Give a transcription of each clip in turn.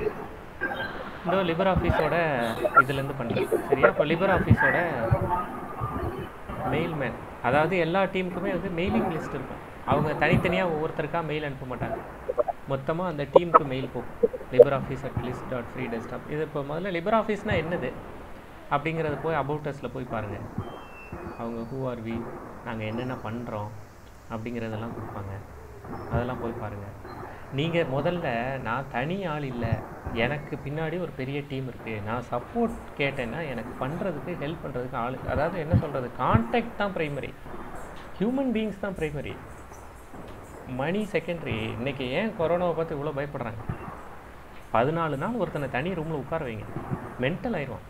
இந்த லிபர் ஆஃபீஸோட இதுலேருந்து பண்ணுறேன் சரியா இப்போ லிபர் ஆஃபீஸோட மெயில்மேன் அதாவது எல்லா டீமுக்குமே வந்து மெயிலிங் லிஸ்ட் இருக்கும் அவங்க தனித்தனியாக ஒவ்வொருத்தருக்கா மெயில் அனுப்ப மாட்டாங்க மொத்தமாக அந்த டீமுக்கு மெயில் போகும் LibreOffice at list dot free desktop இது இப்போ முதல்ல லிபர் ஆஃபீஸ்னால் என்னது அப்படிங்கிறத போய் அபவுட்டஸில் போய் பாருங்கள் அவங்க ஹூ ஆர் வி நாங்கள் என்னென்ன பண்ணுறோம் அப்படிங்கிறதெல்லாம் கொடுப்பாங்க அதெல்லாம் போய் பாருங்கள் நீங்கள் முதல்ல நான் தனி ஆள் இல்லை எனக்கு பின்னாடி ஒரு பெரிய டீம் இருக்குது நான் சப்போர்ட் கேட்டேன்னா எனக்கு பண்ணுறதுக்கு ஹெல்ப் பண்ணுறதுக்கு ஆள் அதாவது என்ன சொல்கிறது கான்டாக்ட் தான் ப்ரைமரி ஹியூமன் பீயிங்ஸ் தான் ப்ரைமரி மணி செகண்டரி இன்னைக்கு ஏன் கொரோனாவை பார்த்து இவ்வளோ பயப்படுறாங்க பதினாலு நாள் ஒருத்தனை தனி ரூமில் உட்கார வைங்க மென்டல் ஆயிடுவான்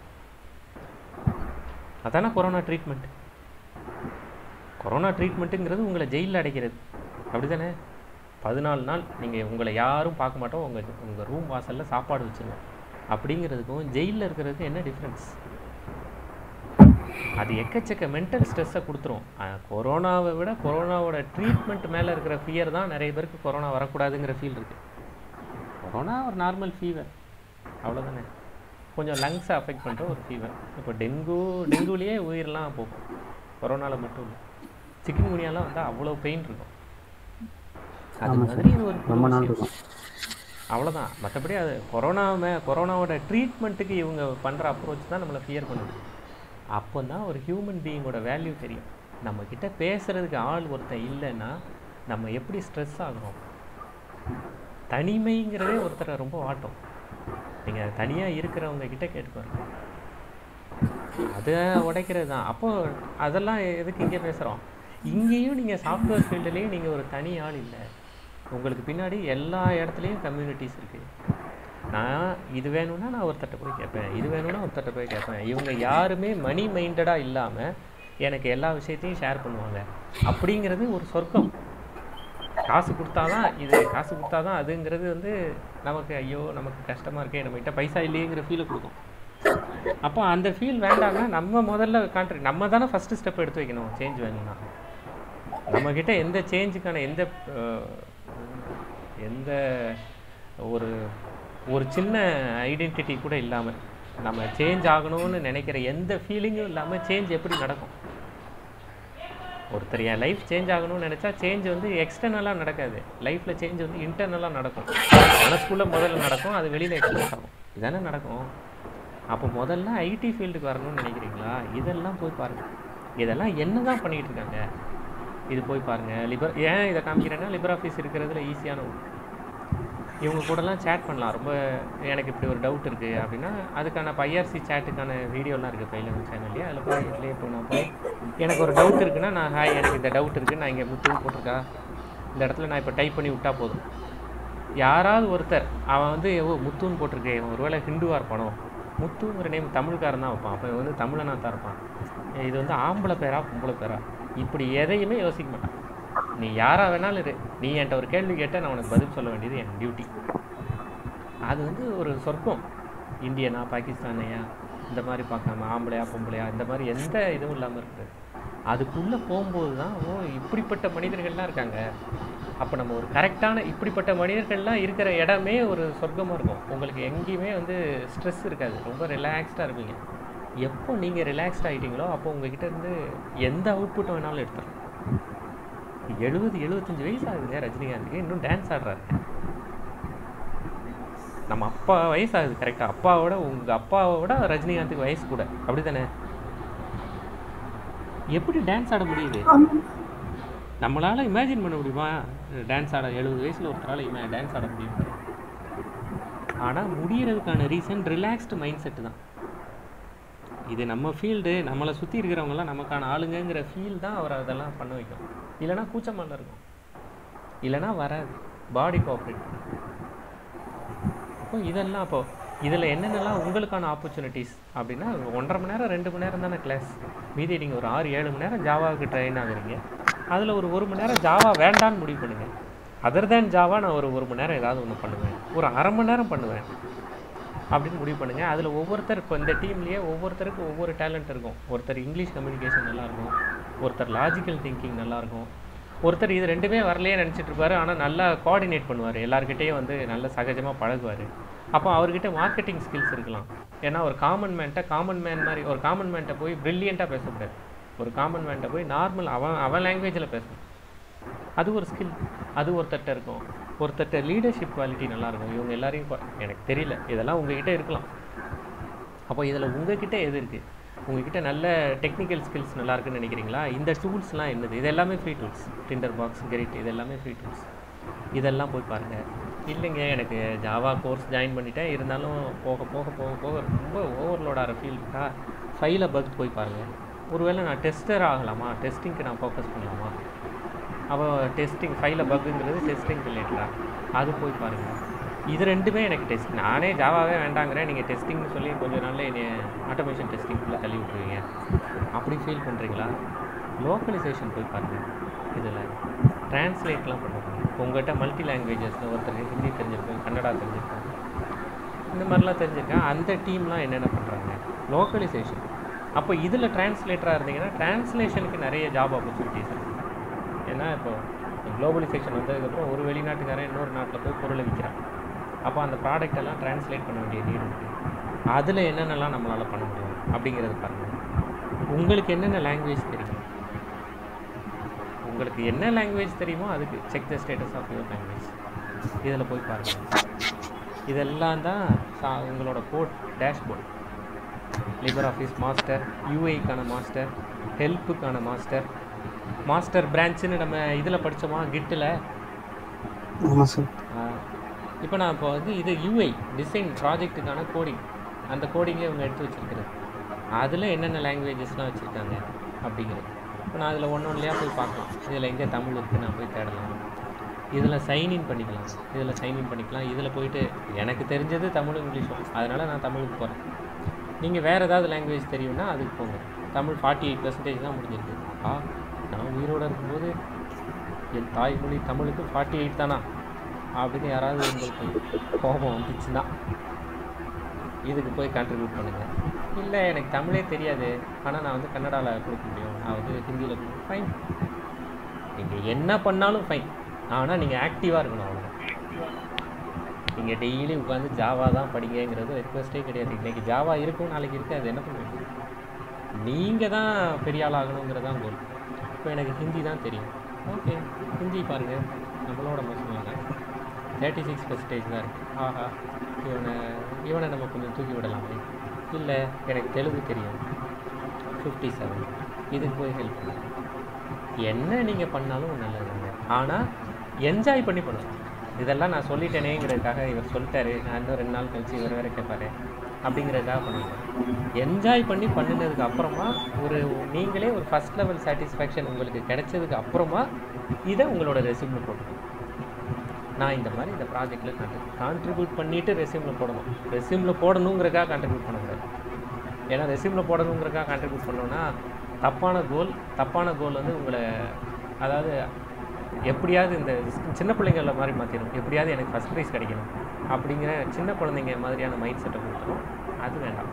அதானே கொரோனா ட்ரீட்மெண்ட் கொரோனா ட்ரீட்மெண்ட்டுங்கிறது உங்களை ஜெயிலில் அடைக்கிறது அப்படி தானே பதினாலு நாள் நீங்கள் உங்களை யாரும் பார்க்க மாட்டோம் உங்கள் உங்கள் ரூம் வாசலில் சாப்பாடு வச்சுருவோம் அப்படிங்கிறதுக்கும் ஜெயிலில் இருக்கிறதுக்கும் என்ன டிஃப்ரென்ஸ் அது எக்கச்சக்க மென்டல் ஸ்ட்ரெஸ்ஸை கொடுத்துரும் அஹ் கொரோனாவை விட கொரோனாவோட ட்ரீட்மெண்ட் மேலே இருக்கிற ஃபியர் தான் நிறைய பேருக்கு கொரோனா வரக்கூடாதுங்கிற ஃபீல் இருக்குது கொரோனா ஒரு நார்மல் ஃபீவர் அவ்வளோதானே கொஞ்சம் லங்ஸை அஃபெக்ட் பண்ணுற ஒரு ஃபீவர் இப்போ டெங்கு டெங்குலேயே உயிரெலாம் போகும் கொரோனாவில் மட்டும் இல்லை சிக்கன் குனியாலாம் வந்தால் அவ்வளோ பெயின் இருக்கும் அது ஆமா மாதிரி இது ஒரு ரொம்ப புது நாள் விஷயம். இருக்கும் அவ்வளோதான் மற்றபடி அது கொரோனாவை கொரோனாவோட ட்ரீட்மெண்ட்டுக்கு இவங்க பண்ணுற அப்ரோச் தான் நம்மளை ஃபியர் பண்ணுது அப்போ தான் ஒரு ஹியூமன் பீயிங்கோட வேல்யூ தெரியும் நம்ம கிட்ட பேசுறதுக்கு ஆள் ஒருத்தன் இல்லைன்னா நம்ம எப்படி ஸ்ட்ரெஸ் ஆகுறோம் தனிமைங்கிறதே ஒருத்தரை ரொம்ப வாட்டும் நீங்கள் தனியாக இருக்கிறவங்க கிட்ட கேட்டுக்கோங்க அதை உடைக்கிறது தான் அப்போ அதெல்லாம் எதுக்கு இங்கே பேசுகிறோம் இங்கேயும் நீங்கள் சாஃப்ட்வேர் ஃபீல்டுலேயும் நீங்கள் ஒரு தனி ஆள் இல்லை உங்களுக்கு பின்னாடி எல்லா இடத்துலையும் கம்யூனிட்டிஸ் இருக்குது நான் இது வேணும்னா நான் ஒருத்தட்ட போய் கேட்பேன் இது வேணும்னா ஒருத்தட்ட போய் கேட்பேன் இவங்க யாருமே மணி மைண்டடாக இல்லாமல் எனக்கு எல்லா விஷயத்தையும் ஷேர் பண்ணுவாங்க அப்படிங்கிறது ஒரு சொர்க்கம் காசு கொடுத்தாதான் இது காசு கொடுத்தாதான் அதுங்கிறது வந்து நமக்கு ஐயோ நமக்கு கஷ்டமாக இருக்கே நம்மகிட்ட பைசா இல்லையேங்கிற ஃபீலை கொடுக்கும் அப்போ அந்த ஃபீல் வேண்டாம்னா நம்ம முதல்ல கான்ட்ரி நம்ம தானே ஃபஸ்ட்டு ஸ்டெப் எடுத்து வைக்கணும் சேஞ்ச் வேணும்னா நம்மக்கிட்ட எந்த சேஞ்சுக்கான எந்த அஹ், எந்த ஒரு ஒரு சின்ன ஐடென்டிட்டி கூட இல்லாமல் நம்ம சேஞ்ச் ஆகணும்னு நினைக்கிற எந்த ஃபீலிங்கும் இல்லாமல் சேஞ்ச் எப்படி நடக்கும் ஒருத்தர் என் லைஃப் சேஞ்ச் ஆகணும்னு நினச்சா சேஞ்ச் வந்து எக்ஸ்டர்னலாக நடக்காது லைஃப்பில் சேஞ்ச் வந்து இன்டர்னலாக நடக்கும் மனசுக்குள்ளே முதல்ல நடக்கும் அது வெளியில் எக்ஸ்பிரஸ் ஆகும் இதானே நடக்கும் அப்போ முதல்ல ஐடி ஃபீல்டுக்கு வரணும்னு நினைக்கிறீங்களா இதெல்லாம் போய் பாருங்கள் இதெல்லாம் என்ன தான் பண்ணிகிட்டு இருக்காங்க இது போய் பாருங்கள் லிபர் ஏன் இதை காமிக்கிறேன்னா லிபர் ஆஃபீஸ் இருக்கிறதுல ஈஸியான ஒன்று இவங்க கூடலாம் சேட் பண்ணலாம் ரொம்ப எனக்கு இப்படி ஒரு டவுட் இருக்குது அப்படின்னா அதுக்கான இப்போ ஐஆர்சி சேட்டுக்கான வீடியோலாம் இருக்குது பைலன் சேனல்லே அதில் போய் இதுலேயே இப்போ நான் போய் எனக்கு ஒரு டவுட் இருக்குன்னா நான் ஹாய் எனக்கு இந்த டவுட் இருக்குது நான் இங்கே முத்து போட்டிருக்கா இந்த இடத்துல நான் இப்போ டைப் பண்ணி விட்டா போதும் யாராவது ஒருத்தர் அவன் வந்து ஓ முத்துன்னு போட்டிருக்கே இவன் ஒருவேளை ஹிந்துவாக இருப்பானோ முத்துங்கிற நேம் தமிழ்காரன் தான் வைப்பான் அப்போ இவன் வந்து தமிழனாக தான் இருப்பான் இது வந்து ஆம்பளை பேரா பொம்பளை பேரா இப்படி எதையுமே யோசிக்க மாட்டான் நீ யாரா வேணாலும் இரு நீ என்கிட்ட ஒரு கேள்வி கேட்டால் நான் உனக்கு பதில் சொல்ல வேண்டியது என் டியூட்டி அது வந்து ஒரு சொர்க்கம் இந்தியனா பாகிஸ்தானையா இந்த மாதிரி பார்க்காம ஆம்பளையா பொம்பளையா இந்த மாதிரி எந்த இதுவும் இல்லாமல் இருக்குது அதுக்குள்ளே போகும்போது தான் ஓ இப்படிப்பட்ட மனிதர்கள்லாம் இருக்காங்க அப்போ நம்ம ஒரு கரெக்டான இப்படிப்பட்ட மனிதர்கள்லாம் இருக்கிற இடமே ஒரு சொர்க்கமாக இருக்கும் உங்களுக்கு எங்கேயுமே வந்து ஸ்ட்ரெஸ் இருக்காது ரொம்ப ரிலாக்ஸ்டாக இருப்பீங்க எப்போ நீங்கள் ரிலாக்ஸ்ட் ஆகிட்டீங்களோ அப்போ உங்ககிட்ட இருந்து எந்த அவுட்புட் வேணாலும் எடுத்துடலாம் எழுபது எழுபத்தஞ்சு வயசு ஆகுது ரஜினிகாந்துக்கு இன்னும் டான்ஸ் ஆடுறாரு நம்ம அப்பா வயசு ஆகுது கரெக்டாக அப்பாவோட உங்கள் அப்பாவோட ரஜினிகாந்துக்கு வயசு கூட அப்படி தானே எப்படி டான்ஸ் ஆட முடியுது நம்மளால இமேஜின் பண்ண முடியுமா டான்ஸ் ஆட எழுபது வயசில் ஒருத்தரால் இமே டான்ஸ் ஆட முடியும் ஆனால் முடியறதுக்கான ரீசன் ரிலாக்ஸ்டு மைண்ட் செட்டு தான் இது நம்ம ஃபீல்டு நம்மளை சுற்றி இருக்கிறவங்கலாம் நமக்கான ஆளுங்கங்கிற ஃபீல் தான் அவரை அதெல்லாம் பண்ண வைக்கும் இல்லைன்னா கூச்சமால இருக்கும் இல்லைன்னா வராது பாடி கோஆப்ரேட் அப்போ இதெல்லாம் அப்போ இதில் என்னென்னலாம் உங்களுக்கான ஆப்பர்ச்சுனிட்டிஸ் அப்படின்னா ஒன்றரை மணி நேரம் ரெண்டு மணி நேரம் தானே கிளாஸ் மீதி நீங்கள் ஒரு ஆறு ஏழு மணி நேரம் ஜாவாவுக்கு ட்ரெயின் ஆகுறீங்க அதில் ஒரு ஒரு மணி நேரம் ஜாவா வேண்டான்னு முடிவு பண்ணுங்கள் அதர் தேன் ஜாவா நான் ஒரு ஒரு மணி நேரம் ஏதாவது ஒன்று பண்ணுவேன் ஒரு அரை மணி நேரம் பண்ணுவேன் அப்படின்னு முடிவு பண்ணுங்கள் அதில் ஒவ்வொருத்தர் இப்போ இந்த டீம்லேயே ஒவ்வொருத்தருக்கும் ஒவ்வொரு டேலண்ட் இருக்கும் ஒருத்தர் இங்கிலீஷ் கம்யூனிகேஷன் நல்லாயிருக்கும் ஒருத்தர் லாஜிக்கல் திங்கிங் நல்லாயிருக்கும் ஒருத்தர் இது ரெண்டுமே வரலையே நினச்சிட்டு இருப்பாரு ஆனால் நல்லா கோஆர்டினேட் பண்ணுவார் எல்லாருக்கிட்டேயும் வந்து நல்ல சகஜமாக பழகுவார் அப்போ அவர்கிட்ட மார்க்கெட்டிங் ஸ்கில்ஸ் இருக்கலாம் ஏன்னா ஒரு காமன் மேன்ட்ட காமன் மேன் மாதிரி ஒரு காமன் மேன்ட்ட போய் ப்ரில்லியண்ட்டாக பேசக்கூடாது ஒரு காமன் மேன்ட்ட போய் நார்மல் அவன் அவன் லாங்குவேஜில் பேசணும் அது ஒரு ஸ்கில் அது ஒருத்தட்ட இருக்கும் ஒருத்தட்ட லீடர்ஷிப் குவாலிட்டி நல்லா இருக்கும் இவங்க எல்லாரையும் பா- எனக்கு தெரியல இதெல்லாம் உங்ககிட்ட இருக்கலாம் அப்போ இதில் உங்ககிட்ட எது இருக்குது உங்ககிட்ட நல்ல டெக்னிக்கல் ஸ்கில்ஸ் நல்லா இருக்குன்னு நினைக்கிறீங்களா இந்த டூல்ஸ்லாம் என்னது இது எல்லாமே free tools Tinderbox Gerrit இது எல்லாமே ஃப்ரீ டூல்ஸ் இதெல்லாம் போய் பாருங்கள் இல்லைங்க எனக்கு ஜாவா கோர்ஸ் ஜாயின் பண்ணிட்டேன் இருந்தாலும் போக போக போக போக ரொம்ப ஓவர்லோட் ஆகிற ஃபீல் இருக்கா ஃபைலை பக் போய் பாருங்கள் ஒருவேளை நான் டெஸ்டர் ஆகலாமா டெஸ்டிங்க்கு நான் ஃபோக்கஸ் பண்ணலாமா அப்போ டெஸ்டிங் ஃபைலில் பக்குங்கிறது டெஸ்டிங் ரிலேட்டடா அது போய் பாருங்கள் இது ரெண்டுமே எனக்கு டெஸ்ட் நானே ஜாவாவே வேண்டாங்கிறேன் நீங்கள் டெஸ்டிங்னு சொல்லி கொஞ்ச நாள்ல என்னை ஆட்டோமேஷன் டெஸ்டிங்குள்ளே தள்ளி விட்டுருவீங்க அப்படி ஃபீல் பண்ணுறீங்களா லோக்கலைசேஷன் போய் பாருங்கள் இதில் ட்ரான்ஸ்லேட்லாம் பண்ணுறாங்க உங்கள்கிட்ட மல்டி லாங்குவேஜஸில் ஒருத்தர் ஹிந்தி தெரிஞ்சிருக்கும் கன்னடா தெரிஞ்சிருக்கும் இந்த மாதிரிலாம் தெரிஞ்சிருக்கேன் அந்த டீம்லாம் என்னென்ன பண்ணுறாங்க லோக்கலைசேஷன் அப்போ இதில் டிரான்ஸ்லேட்டராக இருந்தீங்கன்னா டிரான்ஸ்லேஷனுக்கு நிறைய ஜாப் ஆப்பர்ச்சுனிட்டிஸ் இருக்குது ஏன்னா இப்போ குளோபலைசேஷன் வந்ததுக்கப்புறம் ஒரு வெளிநாட்டுக்காரன் இன்னொரு நாட்டில் போய் பொருளை விற்கிறான் அப்போ அந்த ப்ராடக்ட் எல்லாம் டிரான்ஸ்லேட் பண்ண வேண்டிய நீடு இருக்குது அதில் என்னென்னலாம் நம்மளால் பண்ண முடியும் அப்படிங்கிறது பாருங்கள் உங்களுக்கு என்னென்ன லாங்குவேஜ் தெரியும் உங்களுக்கு என்ன லாங்குவேஜ் தெரியுமோ அதுக்கு check the status of your language இதில் போய் பாருங்கள் இதெல்லாம் தான் சா- உங்களோட code dashboard LibreOffice master யூஐக்கான மாஸ்டர் ஹெல்ப்புக்கான மாஸ்டர் மாஸ்டர் பிரான்ச்சுன்னு நம்ம இதில் படித்தோமா கிட்டில் ஆமாம் சார் இப்போ நான் இப்போ வந்து இது யூஐ டிசைன் ப்ராஜெக்ட்டுக்கான கோடிங் அந்த கோடிங்கே இவங்க எடுத்து வச்சிருக்கிறது அதில் என்னென்ன லாங்குவேஜஸ்லாம் வச்சுருக்காங்க அப்படிங்கிறது இப்போ நான் அதில் ஒன்று ஒன்றுலையாக போய் பார்க்கலாம் இதில் எங்கே தமிழ் இருக்குது நான் போய் தேடலாம் இதில் சைன்இன் பண்ணிக்கலாம் இதில் சைன்இன் பண்ணிக்கலாம் இதில் போயிட்டு எனக்கு தெரிஞ்சது தமிழும் இங்கிலீஷும் அதனால் நான் தமிழுக்கு போகிறேன் நீங்கள் வேறு ஏதாவது லாங்குவேஜ் தெரியும்னா அதுக்கு போங்க தமிழ் ஃபார்ட்டி எயிட் பர்சன்டேஜ் தான் முடிஞ்சிருக்கு ஆ நான் உயிரோடு இருக்கும்போது என் தாய்மொழி தமிழுக்கு ஃபார்ட்டி எயிட் தானா அப்படின்னு யாராவது உங்களுக்கு கோபம் வந்துச்சுன்னா இதுக்கு போய் கான்ட்ரிபியூட் பண்ணுங்கள் இல்லை எனக்கு தமிழே தெரியாது ஆனால் நான் வந்து கன்னடாவில் கொடுக்க முடியும் நான் வந்து ஹிந்தியில் கொடுக்க ஃபைன் நீங்கள் என்ன பண்ணாலும் ஃபைன் ஆனால் நீங்கள் ஆக்டிவாக இருக்கணும் அவ்வளோ நீங்கள் டெய்லி உட்காந்து ஜாவா தான் படிங்கங்கிறது ரிக்வஸ்ட்டே கிடையாது இன்றைக்கி ஜாவா இருக்கும் நாளைக்கு இருக்குது அது என்ன பண்ணுவீங்க நீங்கள் தான் பெரிய ஆள் ஆகணுங்கிறது தான் கோல் இப்போ எனக்கு ஹிந்தி தான் தெரியும் ஓகே ஹிந்தி பாருங்கள் நம்மளோட மோசமாக தேர்ட்டி சிக்ஸ் பர்சன்டேஜ் தான் இருக்குது ஆஹா இவனை இவனை நம்ம கொஞ்சம் தூக்கி விடலாமே இல்லை எனக்கு தெலுங்கு தெரியும் ஃபிஃப்டி செவன் இதுக்கு போய் ஹெல்ப் பண்ணுங்க என்ன நீங்கள் பண்ணாலும் நல்லதுங்க ஆனால் என்ஜாய் பண்ணி பண்ணணும் இதெல்லாம் நான் சொல்லிட்டேனேங்கிறதுக்காக இவர் சொல்லிட்டாரு நான் இன்னும் ரெண்டு நாள் கழிச்சு இவர் வேற கேட்பாரு அப்படிங்கிறதுக்காக பண்ணுங்க என்ஜாய் பண்ணி பண்ணினதுக்கு அப்புறமா ஒரு நீங்களே ஒரு ஃபஸ்ட் லெவல் சாட்டிஸ்ஃபேக்ஷன் உங்களுக்கு கிடைச்சதுக்கு அப்புறமா இதை உங்களோட ரெசியூமில் போட்டுக்கணும் நான் இந்த மாதிரி இந்த ப்ராஜெக்டில் கான்ட்ரி கான்ட்ரிபியூட் பண்ணிவிட்டு ரெசியூமில் போடணும் ரெசியூமில் போடணுங்கிறக்காக கான்ட்ரிபியூட் பண்ணக்கூடாது ஏன்னா ரெசியூமில் போடணுங்கிறக்காக கான்ட்ரிபியூட் பண்ணோன்னா தப்பான கோல் தப்பான கோல் வந்து உங்களை அதாவது எப்படியாவது இந்த சின்ன பிள்ளைங்கள மாதிரி மாற்றிடும் எப்படியாவது எனக்கு ஃபஸ்ட் ப்ரைஸ் கிடைக்கணும் அப்படிங்கிற சின்ன குழந்தைங்க மாதிரியான மைண்ட் செட்டை கொடுத்துரும் அது வேண்டாம்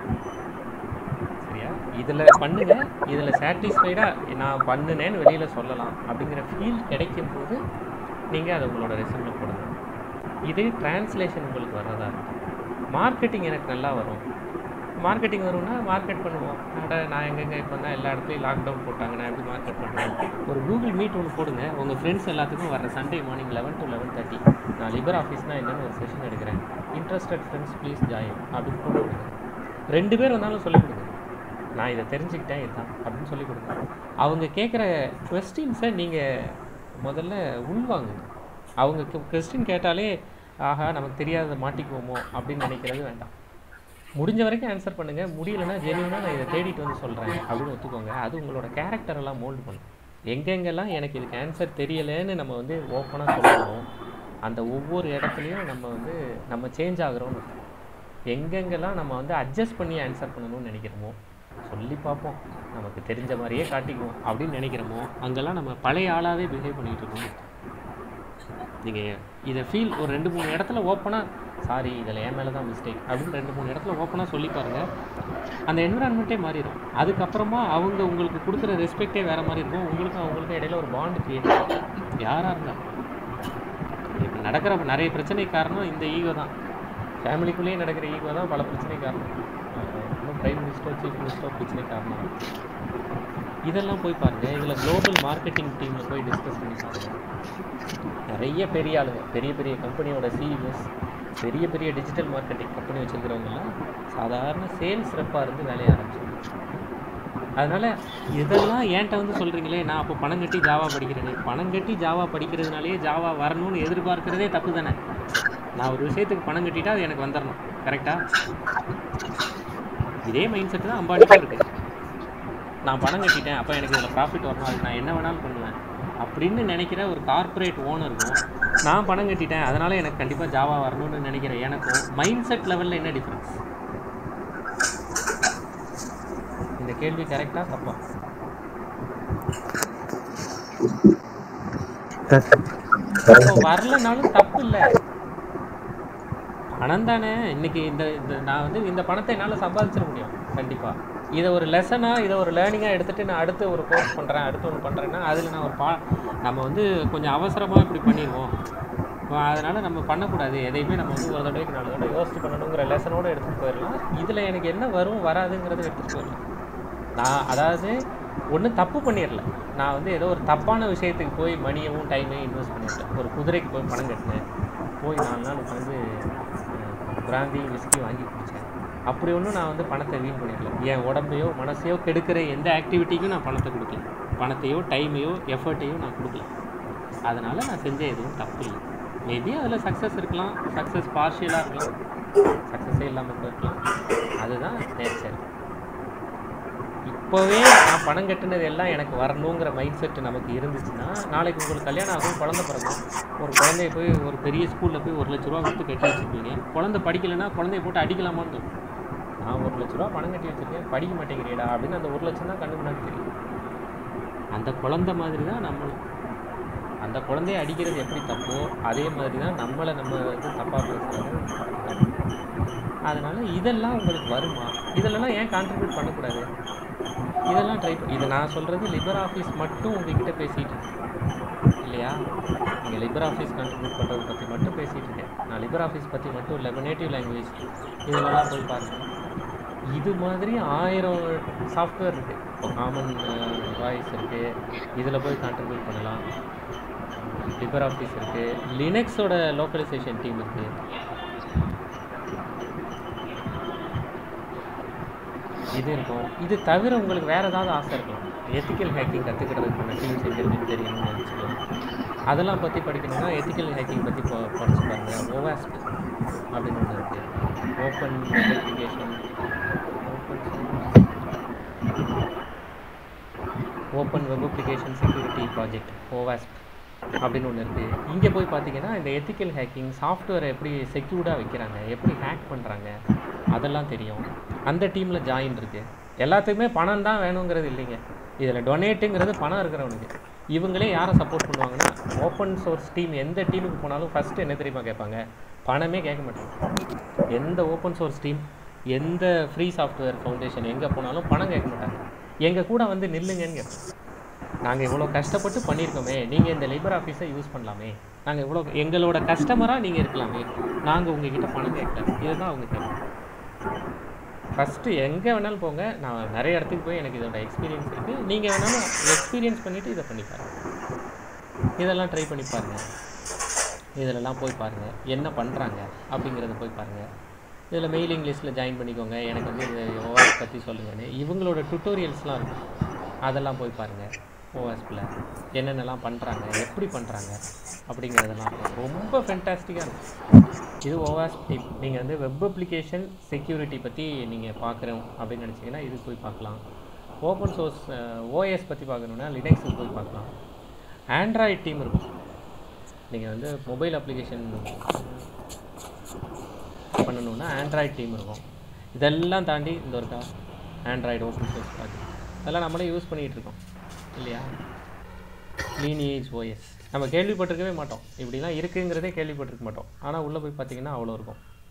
சரியா இதில் பண்ணுங்க இதில் சாட்டிஸ்ஃபைடாக நான் பண்ணுனேன்னு வெளியில் சொல்லலாம் அப்படிங்கிற ஃபீல் கிடைக்கும் போது நீங்கள் அதை உங்களோட ரெசியூமில் போடுங்க இது டிரான்ஸ்லேஷன் உங்களுக்கு வர்றதா இருக்கும் மார்க்கெட்டிங் எனக்கு நல்லா வரும் மார்க்கெட்டிங் வரும்னா மார்க்கெட் பண்ணுவோம் அட நான் எங்கெங்கே இப்போ தான் எல்லா இடத்துலையும் லாக்டவுன் போட்டாங்க நான் எப்படி மார்க்கெட் பண்ணுவேன் ஒரு கூகுள் மீட் ஒன்று போடுங்க உங்கள் ஃப்ரெண்ட்ஸ் எல்லாத்துக்கும் வர Sunday morning eleven to eleven thirty நான் லிபர் ஆஃபீஸ்னால் என்னென்னு ஒரு செஷன் எடுக்கிறேன் இன்ட்ரெஸ்டட் ஃப்ரெண்ட்ஸ் ப்ளீஸ் ஜாயின் அப்படின்னு போட்டு விடுங்க ரெண்டு பேர் வந்தாலும் சொல்லிக் கொடுங்க நான் இதை தெரிஞ்சுக்கிட்டேன் இதுதான் அப்படின்னு சொல்லிக் கொடுங்க அவங்க கேட்குற கொஸ்டின்ஸை நீங்கள் முதல்ல உள்வாங்குங்க அவங்க கொஸ்டின் கேட்டாலே ஆஹா நமக்கு தெரியாத மாட்டிக்குவோமோ அப்படின்னு நினைக்கிறது வேண்டாம் முடிஞ்ச வரைக்கும் ஆன்சர் பண்ணுங்கள் முடியலன்னா ஜெனியூனாக நான் இதை தேடிட்டு வந்து சொல்கிறேன் அப்படின்னு ஒத்துக்கோங்க அது உங்களோட character எல்லாம் மோல்டு பண்ணும் எங்கெங்கெல்லாம் எனக்கு இதுக்கு ஆன்சர் தெரியலைன்னு நம்ம வந்து ஓப்பனாக சொல்லணும் அந்த ஒவ்வொரு இடத்துலையும் நம்ம வந்து நம்ம சேஞ்ச் ஆகுறோம்னு அர்த்தம். எங்கெங்கெல்லாம் நம்ம வந்து அட்ஜஸ்ட் பண்ணி ஆன்சர் பண்ணணும்னு நினைக்கிறோமோ சொல்லி பார்ப்போம் நமக்கு தெரிஞ்ச மாதிரியே காட்டிக்குவோம் அப்படின்னு நினைக்கிறோமோ அங்கெல்லாம் நம்ம பழைய ஆளாகவே பிஹேவ் பண்ணிகிட்டு இருக்கோம் நீங்கள் இதை ஃபீல் ஒரு ரெண்டு மூணு இடத்துல ஓப்பனாக சாரி இதில் என் மேலே தான் மிஸ்டேக் அப்படின்னு ரெண்டு மூணு இடத்துல ஓப்பனாக சொல்லி பாருங்கள் அந்த என்விரான்மெண்ட்டே மாறிடும் அதுக்கப்புறமா அவங்க உங்களுக்கு கொடுக்குற ரெஸ்பெக்டே வேறு மாதிரி இருக்கும் உங்களுக்கும் அவங்களுக்கும் இடையில ஒரு பாண்ட் கிரியேட் ஆகும் யாராக இருந்தாலும் இப்போ நடக்கிற நிறைய பிரச்சனை காரணம் இந்த ஈகோ தான் ஃபேமிலிக்குள்ளேயே நடக்கிற ஈகோ தான் பல பிரச்சனை காரணம் அஹ் இன்னும் பிரைம் மினிஸ்டர் சீஃப் மினிஸ்டர் பிரச்சனை காரணம் இதெல்லாம் போய் பாருங்கள் இதில் குளோபல் மார்க்கெட்டிங் டீமில் போய் டிஸ்கஸ் பண்ணி பாருங்கள் நிறைய பெரிய ஆளுங்க பெரிய பெரிய கம்பெனியோட சிஇஓஸ் பெரிய பெரிய டிஜிட்டல் மார்க்கெட்டிங் கம்பெனி வச்சுருக்கிறவங்கலாம் சாதாரண சேல்ஸ் ரெப்பாக இருந்து வேலையை ஆரம்பிச்சாங்க அதனால் இதெல்லாம் ஏன்ட்ட வந்து சொல்கிறீங்களே நான் அப்போ பணம் கட்டி ஜாவா படிக்கிறேனே பணம் கட்டி ஜாவா படிக்கிறதுனாலேயே ஜாவா வரணும்னு எதிர்பார்க்கிறதே தப்பு தானே நான் ஒரு விஷயத்துக்கு பணம் கட்டிட்டா அது எனக்கு வந்துடணும் கரெக்டாக இதே மைண்ட் செட்டு தான் அம்பானிக்கும் இருக்குது நான் பணம் கட்டிட்டேன் அப்போ எனக்கு இதில் ப்ராஃபிட் வரணும் அதுக்கு நான் என்ன வேணாலும் பண்ணுவேன் அப்படின்னு நினைக்கிற ஒரு கார்ப்பரேட் ஓனருக்கும் நான் பணம் கட்டிட்டேன் அதனால் எனக்கு கண்டிப்பாக ஜாவா வரணும்னு நினைக்கிற எனக்கும் மைண்ட் செட் லெவலில் என்ன டிஃப்ரென்ஸ் இந்த கேள்வி கரெக்டாக தப்பா அப்போ வரலனாலும் தப்பு இல்லை பணம் தானே இன்னைக்கு இந்த இந்த நான் வந்து இந்த பணத்தை என்னால் சம்பாதிச்சிட முடியும் கண்டிப்பாக இதை ஒரு லெசனாக இதை ஒரு லேர்னிங்காக எடுத்துகிட்டு நான் அடுத்து ஒரு கோர்ஸ் பண்ணுறேன் அடுத்து ஒன்று பண்ணுறேன்னா அதில் நான் ஒரு பா நம்ம வந்து கொஞ்சம் அவசரமாக இப்படி பண்ணிடுவோம் அதனால் நம்ம பண்ணக்கூடாது எதையுமே நம்ம வந்து ஒரு தடவைக்கு நாலு தடவை யோசிச்சு பண்ணணுங்கிற லெசனோடு எடுத்துகிட்டு போயிடலாம் இதில் எனக்கு என்ன வரும் வராதுங்கிறத எடுத்துகிட்டு போயிடலாம் நான் அதாவது ஒன்றும் தப்பு பண்ணிடல நான் வந்து ஏதோ ஒரு தப்பான விஷயத்துக்கு போய் மணியவும் டைமையும் இன்வெஸ்ட் பண்ணிட்டேன் ஒரு குதிரைக்கு போய் பணம் கட்டினேன் போய் நாலு நாள் உட்காந்து பிராந்தி விஸ்கி வாங்கி குடித்தேன் அப்படி ஒன்றும் நான் வந்து பணத்தை வீண் பண்ணிடல என் உடம்பையோ மனசையோ கெடுக்கிற எந்த ஆக்டிவிட்டிக்கும் நான் பணத்தை கொடுக்கல பணத்தையோ டைமையோ எஃபர்ட்டையோ நான் கொடுக்கல அதனால் நான் செஞ்ச எதுவும் தப்பு இல்லை மேபி அதில் சக்ஸஸ் இருக்கலாம் சக்ஸஸ் பார்ஷியலாக இருக்கலாம் சக்ஸஸே இல்லாமல் போயிருக்கலாம் அதுதான் நேச்சர் இப்போவே நான் பணம் கட்டினது எல்லாம் எனக்கு வரணுங்கிற மைண்ட் செட் நமக்கு இருந்துச்சுன்னா நாளைக்கு உங்களுக்கு கல்யாணம் ஆகும் குழந்தை பிறக்கும் ஒரு குழந்தைய போய் ஒரு பெரிய ஸ்கூலில் போய் ஒரு லட்ச ரூபா கொடுத்து கட்டி வச்சுருப்பீங்க குழந்தை படிக்கலைன்னா குழந்தைய போட்டு அடிக்கலாமான்னு தோணும். நான் ஒரு லட்ச ரூபா பணம் கட்டி வச்சிருக்கேன் படிக்க மாட்டேங்கிறீடா அப்படின்னு அந்த ஒரு லட்சம் தான் கண்ணு முன்னாடி தெரியும் அந்த குழந்தை மாதிரி தான் நம்மளும் அந்த குழந்தைய அடிக்கிறது எப்படி தப்போ அதே மாதிரி தான் நம்மளை நம்ம வந்து தப்பாக பேசுறது தப்பு. அதனால் இதெல்லாம் உங்களுக்கு வருமா இதெல்லாம் ஏன் கான்ட்ரிபியூட் பண்ணக்கூடாது இதெல்லாம் ட்ரை இது நான் சொல்கிறது லிபர் ஆஃபீஸ் மட்டும் உங்ககிட்ட பேசிகிட்டு இருக்கேன் இல்லையா நீங்கள் லிபர் ஆஃபீஸ் கான்ட்ரிபியூட் பண்ணுறதை பற்றி மட்டும் பேசிகிட்டு இருக்கேன் நான் லிபர் ஆஃபீஸ் பற்றி மட்டும் இல்லை நேட்டிவ் லாங்குவேஜ் இதெல்லாம் போய் பாருங்கள் இது மாதிரி ஆயிரம் சாஃப்ட்வேர் இருக்குது இப்போ காமன் வாய்ஸ் இருக்குது இதில் போய் கான்ட்ரிபியூட் பண்ணலாம் லிபர் ஆஃபீஸ் இருக்குது லினக்ஸோட லோக்கலைசேஷன் டீம் இருக்குது இது இருக்கும் இது தவிர உங்களுக்கு வேறு ஏதாவது ஆசை இருக்கலாம் எத்திக்கல் ஹேக்கிங் கற்றுக்கிறதுக்கான டீம்ஸ் எங்கே இருக்குன்னு தெரியணும்னு நினச்சிக்கலாம் அதெல்லாம் பற்றி படிக்கணும்னா எத்திக்கல் ஹேக்கிங் பற்றி ப படிச்சு பாருங்கள் ஓவாஸ்ட் அப்படின்னு ஒன்று இருக்குது open verification open web application security project ஓவாஸ்ட் அப்படின்னு ஒன்று இருக்குது இங்கே போய் பார்த்தீங்கன்னா இந்த எத்திக்கல் ஹேக்கிங் சாஃப்ட்வேரை எப்படி செக்யூர்டாக வைக்கிறாங்க எப்படி ஹேக் பண்ணுறாங்க அதெல்லாம் தெரியும் அந்த டீமில் ஜாயின் இருக்குது எல்லாத்துக்குமே பணம் தான் வேணுங்கிறது இல்லைங்க இதில் டொனேட்டுங்கிறது பணம் இருக்கிறவனுக்கு இவங்களே யாரை சப்போர்ட் பண்ணுவாங்கன்னா ஓப்பன் சோர்ஸ் டீம் எந்த டீமுக்கு போனாலும் ஃபஸ்ட்டு என்ன தெரியுமா கேட்பாங்க பணமே கேட்க மாட்டாங்க எந்த ஓப்பன் சோர்ஸ் டீம் எந்த ஃப்ரீ சாஃப்ட்வேர் ஃபவுண்டேஷன் எங்கே போனாலும் பணம் கேட்க மாட்டாங்க எங்கள் கூட வந்து நில்லுங்கன்னு கேட்போம் நாங்கள் இவ்வளோ கஷ்டப்பட்டு பண்ணியிருக்கோமே நீங்கள் இந்த லேபர் ஆஃபீஸை யூஸ் பண்ணலாமே நாங்கள் இவ்வளோ எங்களோட கஸ்டமராக நீங்கள் இருக்கலாமே நாங்கள் உங்ககிட்ட பணம் கேட்கல இதுதான் அவங்க கேட்போம் ஃபஸ்ட்டு எங்கே வேணாலும் போங்க நான் நிறைய இடத்துக்கு போய் எனக்கு இதோட எக்ஸ்பீரியன்ஸ் இருக்குது நீங்கள் வேணாலும் எக்ஸ்பீரியன்ஸ் பண்ணிவிட்டு இதை பண்ணி பாருங்க இதெல்லாம் ட்ரை பண்ணி பாருங்கள் இதிலெல்லாம் போய் பாருங்கள் என்ன பண்ணுறாங்க அப்படிங்கிறத போய் பாருங்கள் இதில் மெயிலிங் லிஸ்ட்டில் ஜாயின் பண்ணிக்கோங்க எனக்கு வந்து இது ஓஎஸ் பற்றி சொல்லுங்கன்னு இவங்களோட டுட்டோரியல்ஸ்லாம் இருக்கும் அதெல்லாம் போய் பாருங்கள் ஓஎஸ்பில் என்னென்னலாம் பண்ணுறாங்க எப்படி பண்ணுறாங்க அப்படிங்கிறதெல்லாம் இருக்கும். ரொம்ப ஃபென்டாஸ்டிக்காக இருக்கும் இது ஓஎஸ் டீம் நீங்கள் வந்து வெப் அப்ளிகேஷன் செக்யூரிட்டி பற்றி நீங்கள் பார்க்குறோம் அப்படின்னு நினச்சிங்கன்னா இது போய் பார்க்கலாம் ஓப்பன் சோர்ஸ் ஓஎஸ் பற்றி பார்க்கணுன்னா லினக்ஸுக்கு போய் பார்க்கலாம் ஆண்ட்ராய்ட் டீம் இருக்கும் நீங்கள் வந்து மொபைல் அப்ளிகேஷன் பண்ணணுன்னா ஆண்ட்ராய்ட் டீம் இருக்கும் இதெல்லாம் தாண்டி இந்த ஒருக்கா ஆண்ட்ராய்டு ஓப்பன் சோர்ஸ் ப்ராஜெக்ட் அதெல்லாம் நம்மளே யூஸ் பண்ணிகிட்டு இருக்கோம் இல்லையா லீனியேஜ் ஓஎஸ் நம்ம கேள்விப்பட்டிருக்கவே மாட்டோம் இப்படிலாம் இருக்குங்கிறதே கேள்விப்பட்டிருக்க மாட்டோம் ஆனால் உள்ளே போய் பார்த்தீங்கன்னா அவ்வளோ இருக்கும்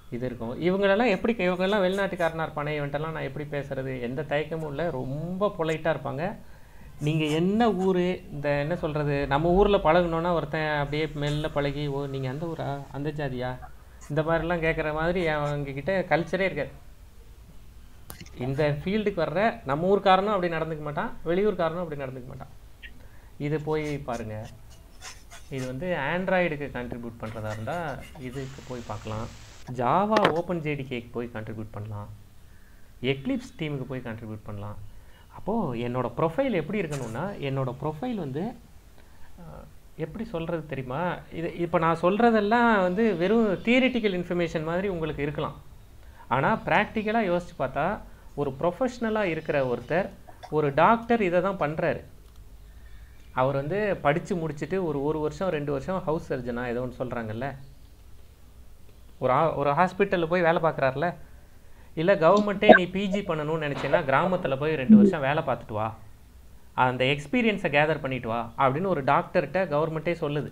இது இருக்கும் இவங்களெல்லாம் எப்படி இவங்கெல்லாம் வெளிநாட்டுக்காரனா இருப்பானே இவன்ட்டெல்லாம் நான் எப்படி பேசுறது எந்த தயக்கமும் இல்லை ரொம்ப பொலைட்டாக இருப்பாங்க நீங்கள் என்ன ஊர் இந்த என்ன சொல்கிறது நம்ம ஊரில் பழகணுன்னா ஒருத்தன் அப்படியே மெல்ல பழகி ஓ நீங்கள் அந்த ஊரா அந்த ஜாதியா இந்த மாதிரிலாம் கேட்குற மாதிரி அவங்கக்கிட்ட கல்ச்சரே இருக்காது இந்த ஃபீல்டுக்கு வர்ற நம்ம ஊர்க்காரனும் அப்படி நடந்துக்க மாட்டான் வெளியூர்காரனும் அப்படி நடந்துக்க மாட்டான் இது போய் பாருங்க இது வந்து ஆண்ட்ராய்டுக்கு கண்ட்ரிபியூட் பண்ணுறதா இருந்தால் இதுக்கு போய் பார்க்கலாம் ஜாவா ஓப்பன் ஜேடிகேக்கு போய் கண்ட்ரிபியூட் பண்ணலாம் எக்லிப்ஸ் டீமுக்கு போய் கண்ட்ரிபியூட் பண்ணலாம் அப்போது என்னோட ப்ரொஃபைல் எப்படி இருக்கணும்னா என்னோட ப்ரொஃபைல் வந்து அஹ், எப்படி சொல்கிறது தெரியுமா இது இப்போ நான் சொல்கிறதெல்லாம் வந்து வெறும் தியரிட்டிக்கல் இன்ஃபர்மேஷன் மாதிரி உங்களுக்கு இருக்கலாம் ஆனால் ப்ராக்டிக்கலாக யோசிச்சு பார்த்தா ஒரு ப்ரொஃபஷ்னலாக இருக்கிற ஒருத்தர் ஒரு டாக்டர் இதை தான் பண்ணுறாரு அவர் வந்து படித்து முடிச்சுட்டு ஒரு ஒரு வருஷம் ரெண்டு வருஷம் ஹவுஸ் சர்ஜனா ஏதோ ஒன்று சொல்கிறாங்கல்ல ஒரு ஹா ஒரு ஹாஸ்பிட்டலில் போய் வேலை பார்க்குறாருல இல்லை கவர்மெண்ட்டே நீ பிஜி பண்ணணும்னு நினச்சேன்னா கிராமத்தில் போய் ரெண்டு வருஷம் வேலை பார்த்துட்டு வா அந்த எக்ஸ்பீரியன்ஸை கேதர் பண்ணிட்டு வா அப்படின்னு ஒரு டாக்டர்கிட்ட கவர்மெண்ட்டே சொல்லுது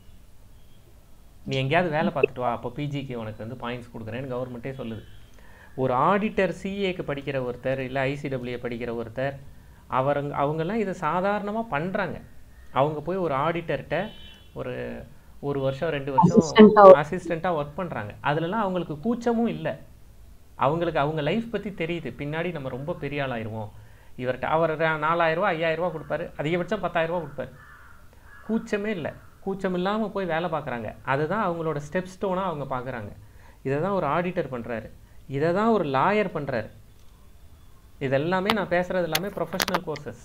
நீ எங்கேயாவது வேலை பார்த்துட்டு வா அப்போ பிஜிக்கு உனக்கு வந்து பாயிண்ட்ஸ் கொடுக்குறேன்னு கவர்மெண்ட்டே சொல்லுது ஒரு ஆடிட்டர் சிஏக்கு படிக்கிற ஒருத்தர் இல்லை ஐசிடபிள்யூ படிக்கிற ஒருத்தர் அவருங்க அவங்கெல்லாம் இதை சாதாரணமாக பண்ணுறாங்க அவங்க போய் ஒரு ஆடிட்டர்கிட்ட ஒரு ஒரு வருஷம் ரெண்டு வருஷம் Assistant-ஆ அசிஸ்டண்ட்டாக ஒர்க் பண்ணுறாங்க அதுலலாம் அவங்களுக்கு கூச்சமும் இல்லை அவங்களுக்கு அவங்க லைஃப் பற்றி தெரியுது பின்னாடி நம்ம ரொம்ப பெரிய ஆளாயிருவோம் இவர்கிட்ட அவர் ர- நாலாயிரரூவா ஐயாயிரரூவா கொடுப்பாரு அதிகபட்சம் பத்தாயிரரூவா கொடுப்பாரு கூச்சமே இல்லை கூச்சம் இல்லாமல் போய் வேலை பார்க்குறாங்க அதுதான் அவங்களோட ஸ்டெப் ஸ்டோனாக அவங்க பார்க்குறாங்க இதை தான் ஒரு ஆடிட்டர் பண்ணுறாரு இதை தான் ஒரு லாயர் பண்ணுறாரு இதெல்லாமே நான் பேசுகிறது எல்லாமே ப்ரொஃபஷனல் கோர்சஸ்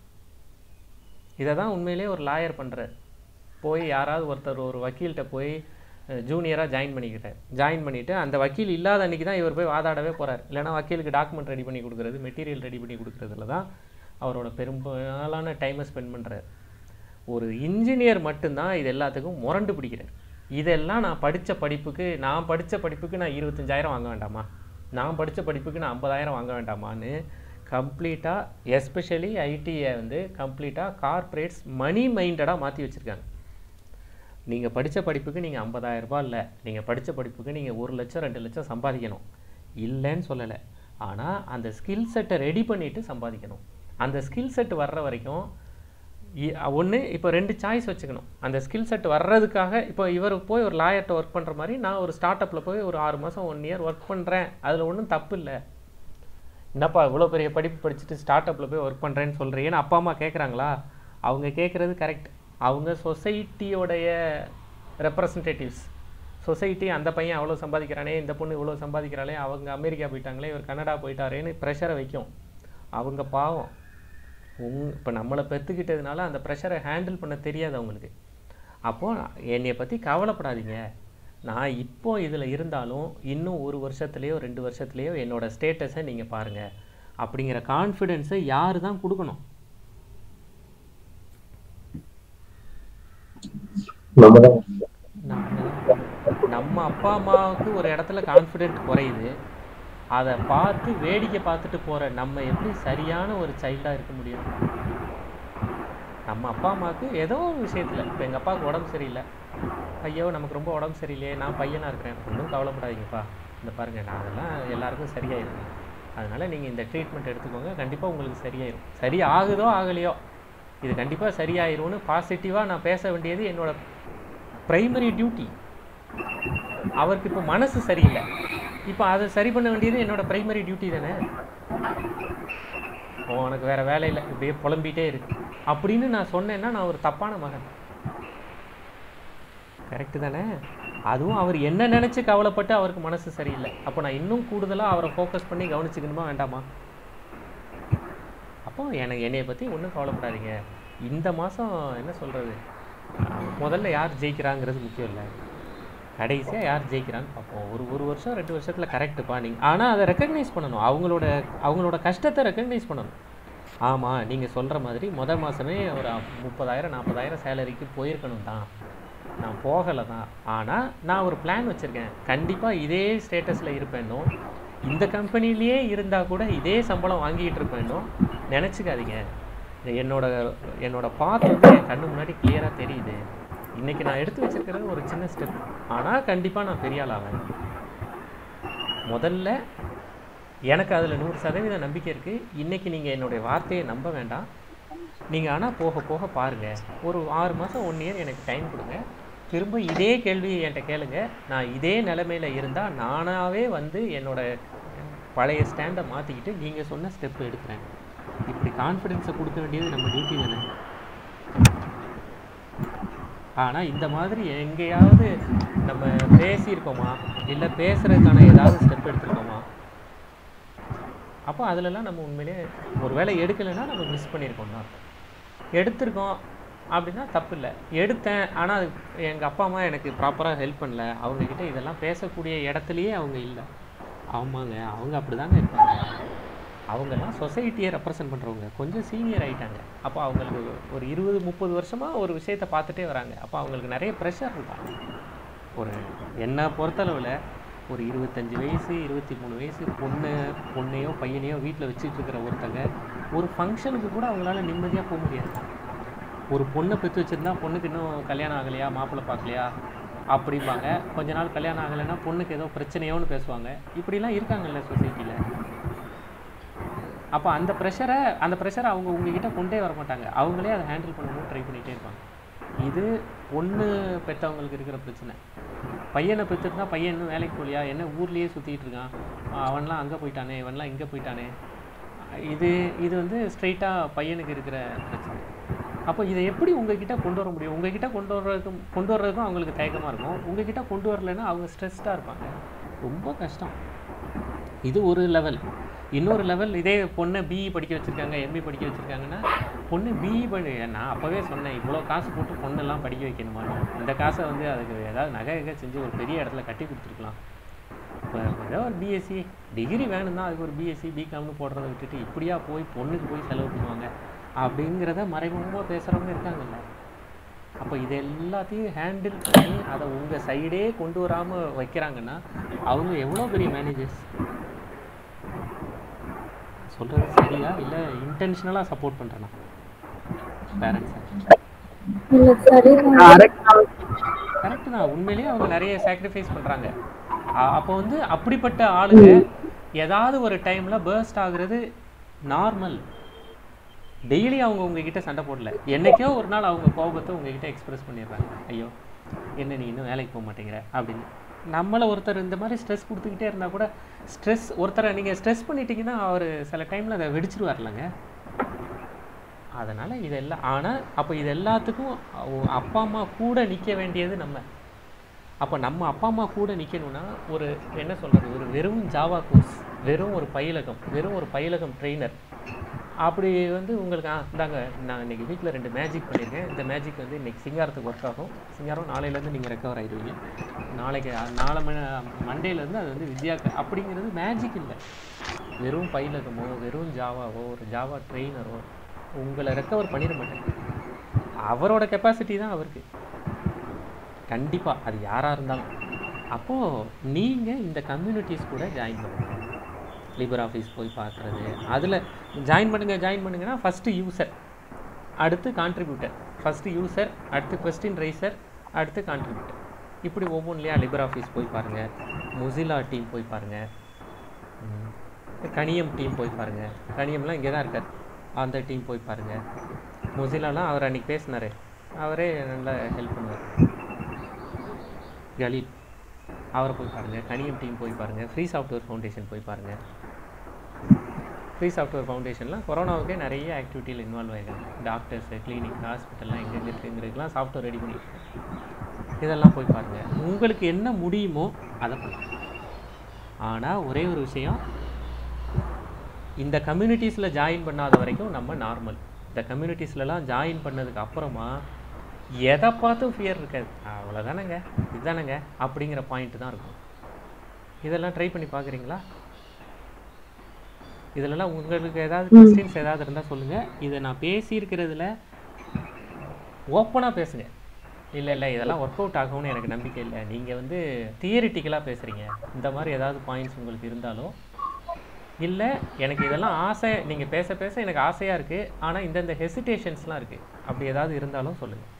இதை தான் உண்மையிலேயே ஒரு லாயர் பண்ணுறாரு போய் யாராவது ஒருத்தர் ஒரு வக்கீல்கிட்ட போய் ஜூனியராக ஜாயின் பண்ணிக்கிட்டார் ஜாயின் பண்ணிவிட்டு அந்த வக்கீல் இல்லாத அன்றைக்கி தான் இவர் போய் வாதாடவே போகிறார் இல்லைன்னா வக்கீலுக்கு டாக்குமெண்ட் ரெடி பண்ணி கொடுக்குறது மெட்டீரியல் ரெடி பண்ணி கொடுக்குறதுல தான் அவரோட பெரும்பாலான டைமை ஸ்பெண்ட் பண்ணுறாரு ஒரு இன்ஜினியர் மட்டும்தான் இது எல்லாத்துக்கும் முரண்டு பிடிக்கிறார் இதெல்லாம் நான் படித்த படிப்புக்கு நான் படித்த படிப்புக்கு நான் இருபத்தஞ்சாயிரம் வாங்க வேண்டாமா நான் படித்த படிப்புக்கு நான் ஐம்பதாயிரம் வாங்க வேண்டாமான்னு கம்ப்ளீட்டாக எஸ்பெஷலி ஐடியை வந்து கம்ப்ளீட்டாக கார்ப்பரேட்ஸ் மணி மைண்டடாக மாற்றி வச்சுருக்காங்க நீங்கள் படித்த படிப்புக்கு நீங்கள் ஐம்பதாயிரம் ரூபாய் இல்லை நீங்கள் படித்த படிப்புக்கு நீங்கள் ஒரு லட்சம் ரெண்டு லட்சம் சம்பாதிக்கணும் இல்லைன்னு சொல்லலை ஆனால் அந்த ஸ்கில் செட்டை ரெடி பண்ணிவிட்டு சம்பாதிக்கணும் அந்த ஸ்கில் செட் வர்ற வரைக்கும் ஒன்று இப்போ ரெண்டு சாய்ஸ் வச்சுக்கணும் அந்த ஸ்கில் செட் வர்றதுக்காக இப்போ இவர் போய் ஒரு லாயர்கிட்ட ஒர்க் பண்ணுற மாதிரி நான் ஒரு ஸ்டார்ட் அப்பில் போய் ஒரு ஆறு மாதம் ஒன் இயர் ஒர்க் பண்ணுறேன் அதில் ஒன்றும் தப்பு இல்லை என்னப்பா இவ்வளோ பெரிய படிப்பு படிச்சுட்டு ஸ்டார்ட் அப்பில் போய் ஒர்க் பண்ணுறேன்னு சொல்கிறீங்கன்னு அப்பா அம்மா கேட்குறாங்களா அவங்க கேட்குறது கரெக்ட் அவங்க சொசைட்டியோடைய ரெப்ரசன்டேட்டிவ்ஸ் சொசைட்டி அந்த பையன் அவ்வளோ சம்பாதிக்கிறானே இந்த பொண்ணு இவ்வளோ சம்பாதிக்கிறாளே அவங்க அமெரிக்கா போயிட்டாங்களே இவர் கனடா போயிட்டாரேன்னு ப்ரெஷரை வைக்கும் அவங்க பாவம் உங் இப்போ நம்மளை பெற்றுக்கிட்டதுனால அந்த ப்ரெஷரை ஹேண்டில் பண்ண தெரியாது அவங்களுக்கு அப்போது என்னைய பற்றி கவலைப்படாதீங்க நான் இப்போ இதில் இருந்தாலும் இன்னும் ஒரு வருஷத்துலேயோ ரெண்டு வருஷத்துலேயோ என்னோட ஸ்டேட்டஸை நீங்கள் பாருங்கள் அப்படிங்கிற கான்ஃபிடென்ஸை யார் தான் கொடுக்கணும் நம்மதான் நம்ம நம்ம அப்பா அம்மாவுக்கு ஒரு இடத்துல கான்ஃபிடென்ட் குறையுது அதை பார்த்து வேடிக்கை பார்த்துட்டு போகிற நம்ம எப்படி சரியான ஒரு சைல்டாக இருக்க முடியும் நம்ம அப்பா அம்மாவுக்கு ஏதோ ஒரு விஷயத்தில் இப்போ எங்கள் அப்பாவுக்கு உடம்பு சரியில்லை ஐயோ நமக்கு ரொம்ப உடம்பு சரியில்லையே நான் பையனாக இருக்கிறேன் ஒன்றும் கவலைப்படாதீங்கப்பா இந்த பாருங்கள் நான் அதெல்லாம் எல்லாருக்கும் சரியாயிடும் அதனால் நீங்கள் இந்த ட்ரீட்மெண்ட் எடுத்துக்கோங்க கண்டிப்பாக உங்களுக்கு சரியாயிடும் சரி ஆகுதோ ஆகலையோ இது கண்டிப்பாக சரியாயிரும்னு பாசிட்டிவாக நான் பேச வேண்டியது என்னோட பிரைமரி டியூட்டி அவருக்கு இப்போ மனசு சரியில்லை இப்போ அதை சரி பண்ண வேண்டியது என்னோட பிரைமரி டியூட்டி தானே ஓ உனக்கு வேற வேலை இல்லை இப்படியே புலம்பிட்டே இருக்கு அப்படின்னு நான் சொன்னேன்னா நான் ஒரு தப்பான மகன் கரெக்டு தானே அதுவும் அவர் என்ன நினைச்சு கவலைப்பட்டு அவருக்கு மனசு சரியில்லை அப்போ நான் இன்னும் கூடுதலாக அவரை ஃபோக்கஸ் பண்ணி கவனிச்சுக்கணுமா வேண்டாமா அப்போ எனக்கு என்னைய பற்றி ஒன்றும் கவலைப்படாதீங்க இந்த மாதம் என்ன சொல்கிறது முதல்ல யார் ஜெயிக்கிறாங்கிறது முக்கியம் இல்லை கடைசியாக யார் ஜெயிக்கிறான்னு பார்ப்போம் ஒரு ஒரு வருஷம் ரெண்டு வருஷத்தில் கரெக்டுப்பா நீங்கள் ஆனால் அதை ரெக்கக்னைஸ் பண்ணணும் அவங்களோட அவங்களோட கஷ்டத்தை ரெக்கக்னைஸ் பண்ணணும் ஆமாம் நீங்கள் சொல்கிற மாதிரி முத மாதமே ஒரு முப்பதாயிரம் நாற்பதாயிரம் சேலரிக்கு போயிருக்கணும் தான் நான் போகலை தான் ஆனால் நான் ஒரு பிளான் வச்சுருக்கேன் கண்டிப்பாக இதே ஸ்டேட்டஸில் இருப்பேனோ இந்த கம்பெனிலேயே இருந்தால் கூட இதே சம்பளம் வாங்கிட்டு இருப்பேனோ நினச்சிக்காதீங்க என்னோட என்னோட பாத் வந்து என் கண்ணு முன்னாடி கிளியராக தெரியுது இன்னைக்கு நான் எடுத்து வச்சிருக்கிறது ஒரு சின்ன ஸ்டெப் ஆனால் கண்டிப்பாக நான் பெரிய ஆள் ஆவேன் முதல்ல எனக்கு அதில் நூறு சதவீதம் நம்பிக்கை இருக்குது இன்றைக்கி நீங்கள் என்னுடைய வார்த்தையை நம்ப வேண்டாம் நீங்கள் ஆனால் போக போக பாருங்கள் ஒரு ஆறு மாதம் ஒன் இயர் எனக்கு டைம் கொடுங்க திரும்ப இதே கேள்வியை என்கிட்ட கேளுங்க நான் இதே நிலைமையில் இருந்தால் நானாகவே வந்து என்னோட பழைய ஸ்டாண்டை மாற்றிக்கிட்டு நீங்கள் சொன்ன ஸ்டெப் எடுக்கிறேன் இப்படி கான்ஃபிடென்ஸை கொடுக்க வேண்டியது நம்ம டியூட்டி தானே ஆனால் இந்த மாதிரி எங்கேயாவது நம்ம பேசியிருக்கோமா இல்லை பேசுகிறதுக்கான ஏதாவது ஸ்டெப் எடுத்திருக்கோமா அப்போ அதிலலாம் நம்ம உண்மையிலேயே ஒரு வேளை எடுக்கலைன்னா நம்ம மிஸ் பண்ணியிருக்கோம் தான் எடுத்திருக்கோம் அப்படின்னா தப்பு இல்லை எடுத்தேன் ஆனால் அது எங்கள் அப்பா அம்மா எனக்கு ப்ராப்பராக ஹெல்ப் பண்ணல அவங்கக்கிட்ட இதெல்லாம் பேசக்கூடிய இடத்துலையே அவங்க இல்லை ஆமாங்க அவங்க அப்படி தாங்க இருப்பாங்க அவங்கெல்லாம் சொசைட்டியை ரெப்ரசன்ட் பண்ணுறவங்க கொஞ்சம் சீனியர் ஆகிட்டாங்க அப்போ அவங்களுக்கு ஒரு இருபது முப்பது வருஷமாக ஒரு விஷயத்தை பார்த்துட்டே வராங்க அப்போ அவங்களுக்கு நிறைய ப்ரெஷர் இருக்கும் ஒரு என்னை பொறுத்தளவில் ஒரு இருபத்தஞ்சி வயசு இருபத்தி மூணு வயசு பொண்ணு பொண்ணையோ பையனையோ வீட்டில் வச்சுட்டு இருக்கிற ஒருத்தங்க ஒரு ஃபங்க்ஷனுக்கு கூட அவங்களால நிம்மதியாக போக முடியாது ஒரு பொண்ணை பெற்று வச்சுருந்தா பொண்ணுக்கு இன்னும் கல்யாணம் ஆகலையா மாப்பிள்ளை பார்க்கலையா அப்படிம்பாங்க கொஞ்ச நாள் கல்யாணம் ஆகலைன்னா பொண்ணுக்கு ஏதோ பிரச்சனையோன்னு பேசுவாங்க இப்படிலாம் இருக்காங்கல்ல சொசைட்டியில் அப்போ அந்த ப்ரெஷரை அந்த ப்ரெஷரை அவங்க உங்ககிட்ட கொண்டே வர மாட்டாங்க அவங்களே அதை ஹேண்டில் பண்ணணும் ட்ரை பண்ணிகிட்டே இருப்பாங்க இது பொண்ணு பெற்றவங்களுக்கு இருக்கிற பிரச்சனை பையனை பெற்றுருந்தா பையன் இன்னும் வேலைக்கு போகலையா என்ன ஊர்லேயே சுற்றிட்டு இருக்கான் அவன்லாம் அங்கே போயிட்டானே இவன்லாம் இங்கே போயிட்டானே இது இது வந்து ஸ்ட்ரைட்டாக பையனுக்கு இருக்கிற பிரச்சனை அப்போ இதை எப்படி உங்ககிட்ட கொண்டு வர முடியும் உங்ககிட்ட கொண்டு வர்றதுக்கும் கொண்டு வர்றதுக்கும் அவங்களுக்கு தயக்கமாக இருக்கும் உங்ககிட்ட கொண்டு வரலைன்னா அவங்க ஸ்ட்ரெஸ்டாக இருப்பாங்க ரொம்ப கஷ்டம் இது ஒரு லெவல் இன்னொரு லெவல் இதே பொண்ணை பிஇ படிக்க வச்சுருக்காங்க எம்பி படிக்க வச்சுருக்காங்கன்னா பொண்ணு பிஇ பண்ணி நான் அப்போவே சொன்னேன் இவ்வளோ காசு போட்டு பொண்ணெல்லாம் படிக்க வைக்கணுமா இந்த காசை வந்து அதுக்கு ஏதாவது நகை நகை செஞ்சு ஒரு பெரிய இடத்துல கட்டி கொடுத்துருக்கலாம் இப்போ ஏதோ ஒரு பிஎஸ்சி டிகிரி வேணும் தான் அதுக்கு ஒரு பிஎஸ்சி பிகாம்னு போடுறத விட்டுட்டு இப்படியா போய் பொண்ணுக்கு போய் செலவு பண்ணுவாங்க அப்படிங்கிறத மறைமுகமாக பேசுகிறவங்க இருக்காங்கல்ல அப்போ இது எல்லாத்தையும் ஹேண்டில் பண்ணி அதை உங்கள் சைடே கொண்டு வராமல் வைக்கிறாங்கன்னா அவங்க எவ்வளோ பெரிய மேனேஜர்ஸ் சொல்கிறது சரியா இல்லை இன்டென்ஷனலாக சப்போர்ட் பண்ணுறேனா பேரண்ட்ஸை இல்ல சரிதான் கரெக்டு தான் உண்மையிலேயே அவங்க நிறைய சாக்ரிஃபைஸ் பண்ணுறாங்க அப்போ வந்து அப்படிப்பட்ட ஆளுங்க ஏதாவது ஒரு டைமில் பேர்ஸ்ட் ஆகுறது நார்மல் டெய்லி அவங்க உங்ககிட்ட சண்டை போடல என்னைக்கோ ஒரு நாள் அவங்க கோபத்தை உங்ககிட்ட எக்ஸ்பிரஸ் பண்ணிடுறாங்க ஐயோ என்ன நீ இன்னும் வேலைக்கு போக மாட்டேங்கிற அப்படின்னு நம்மளை ஒருத்தர் இந்த மாதிரி ஸ்ட்ரெஸ் கொடுத்துக்கிட்டே இருந்தால் கூட ஸ்ட்ரெஸ் ஒருத்தரை நீங்கள் ஸ்ட்ரெஸ் பண்ணிட்டீங்கன்னா அவர் சில டைமில் அதை வெடிச்சிருவார்லங்க அதனால் இதெல்லாம் ஆனால் அப்போ இது எல்லாத்துக்கும் அவ- அப்பா அம்மா கூட நிற்க வேண்டியது நம்ம அப்போ நம்ம அப்பா அம்மா கூட நிற்கணும்னா ஒரு என்ன சொல்கிறது ஒரு வெறும் ஜாவா கோர்ஸ் வெறும் ஒரு பயிலகம் வெறும் ஒரு பயிலகம் ட்ரெயினர் அப்படி வந்து உங்களுக்கு ஆ இந்தாங்க நான் இன்னைக்கு வீட்டில் ரெண்டு மேஜிக் பண்ணியிருக்கேன் இந்த மேஜிக் வந்து இன்னைக்கு சிங்காரத்துக்கு ஒர்க் ஆகும் சிங்காரம் நாளையிலேருந்து நீங்கள் ரெக்கவர் ஆயிடுவீங்க நாளைக்கு அ- நாளை ம மண்டேலேருந்து அது வந்து வித்யாக்கு அப்படிங்கிறது மேஜிக் இல்லை வெறும் பயிலகமோ வெறும் ஜாவாவோ ஒரு ஜாவா ட்ரெயினரோ உங்களை ரெக்கவர் பண்ணிட மாட்டேங்க அவரோட கெப்பாசிட்டி தான் அவருக்கு கண்டிப்பாக அது யாராக இருந்தாலும் அப்போது நீங்கள் இந்த கம்யூனிட்டிஸ் கூட ஜாயின் பண்ணுங்க லிபர் ஆஃபீஸ் போய் பார்க்குறது அதில் ஜாயின் பண்ணுங்க ஜாயின் பண்ணுங்கன்னா ஃபஸ்ட்டு யூசர் அடுத்து கான்ட்ரிபியூட்டர் ஃபஸ்ட்டு யூசர் அடுத்து கொஸ்டின் ரைசர் அடுத்து கான்ட்ரிபியூட்டர் இப்படி ஒவ்வொன்றிலையா லிபர் ஆஃபீஸ் போய் பாருங்கள் மொசிலா டீம் போய் பாருங்கள் ம். கணியம் டீம் போய் பாருங்கள் கணியம்லாம் இங்கே தான் இருக்கார் அந்த டீம் போய் பாருங்கள் மொசிலாலாம் அவர் அன்றைக்கி பேசினார் அவரே நல்லா ஹெல்ப் பண்ணுவார் கலீல் அவரை போய் பாருங்கள் கணியம் டீம் போய் பாருங்கள் ஃப்ரீ சாஃப்ட்வேர் ஃபவுண்டேஷன் போய் பாருங்கள் ஃப்ரீ சாஃப்ட்வேர் ஃபவுண்டேஷன்லாம் கொரோனாவுக்கே நிறைய ஆக்டிவிட்டியில் இன்வால்வ் ஆகிருக்காங்க டாக்டர்ஸு கிளினிக் ஹாஸ்பிட்டல்லாம் எங்கெங்கே இருக்குங்கிறதுக்கெலாம் சாஃப்ட்வேர் ரெடி பண்ணி இதெல்லாம் போய் பாருங்கள் உங்களுக்கு என்ன முடியுமோ அதை பண்ணுங்க ஆனால் ஒரே ஒரு விஷயம் இந்த கம்யூனிட்டிஸில் ஜாயின் பண்ணாத வரைக்கும் நம்ம நார்மல் இந்த கம்யூனிட்டிஸ்லலாம் ஜாயின் பண்ணதுக்கு அப்புறமா எதை பார்த்தும் ஃபியர் இருக்காது அவ்வளோதானங்க இதுதானங்க அப்படிங்கிற பாயிண்ட் தான் இருக்கும் இதெல்லாம் ட்ரை பண்ணி பார்க்குறீங்களா இதிலலாம் உங்களுக்கு ஏதாவது கொஸ்டின்ஸ் ஏதாவது இருந்தால் சொல்லுங்கள் இதை நான் பேசியிருக்கிறதுல ஓப்பனாக பேசுங்க இல்லை இல்லை இதெல்லாம் ஒர்க் அவுட் ஆகும்னு எனக்கு நம்பிக்கை இல்லை நீங்கள் வந்து தியரிட்டிக்கலாக பேசுகிறீங்க இந்த மாதிரி ஏதாவது பாயிண்ட்ஸ் உங்களுக்கு இருந்தாலோ இல்லை எனக்கு இதெல்லாம் ஆசை நீங்கள் பேச பேச எனக்கு ஆசையாக இருக்குது ஆனால் இந்தந்த ஹெசிடேஷன்ஸ்லாம் இருக்குது அப்படி ஏதாவது இருந்தாலும் சொல்லுங்கள்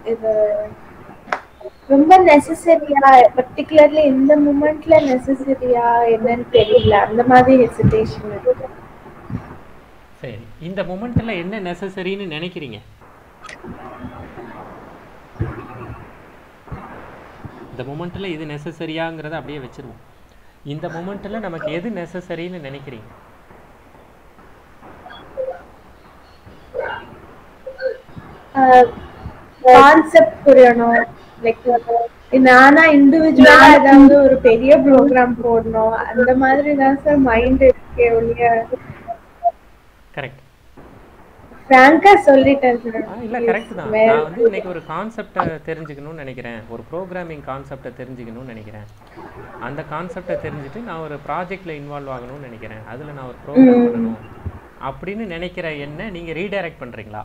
இது ரொம்ப நெசசரியா பர்டிகுலர்லி இந்த மூமெண்ட்ல நெசசரியா என்னன்னு தெரியல அந்த மாதிரி ஹெசிடேஷன் இருக்கு சரி இந்த மொமெண்ட்டில் என்ன நெசசரின்னு நினைக்கிறீங்க இந்த மொமெண்ட்டில் இது நெசசரியாங்கிறத அப்படியே வச்சிருவோம் இந்த மொமெண்ட்டில் நமக்கு எது நெசசரின்னு நினைக்கிறீங்க கான்செப்ட் புரியணும் லைக் நானா இண்டிவிஜுவலா ஏதாவது ஒரு பெரிய ப்ரோக்ராம் போடணும் அந்த மாதிரி தான் சார் மைண்ட் இருக்கே ஒழிய கரெக்ட் ஃப்ராங்கா சொல்லிட்டேன் சார் ஆ இல்லை கரெக்ட் தான் நான் வந்து இன்னைக்கு ஒரு கான்செப்டை தெரிஞ்சுக்கணும்னு நினைக்கிறேன் ஒரு ப்ரோக்ராமிங் கான்செப்டை தெரிஞ்சுக்கணும்னு நினைக்கிறேன் அந்த கான்செப்டை தெரிஞ்சுட்டு நான் ஒரு ப்ராஜெக்டில் இன்வால்வ் ஆகணும்னு நினைக்கிறேன் அதில் நான் ஒரு ப்ரோக்ராம் பண்ணணும் அப்படின்னு நினைக்கிற என்ன நீங்கள் ரீடைரக்ட் பண்ணுறீங்களா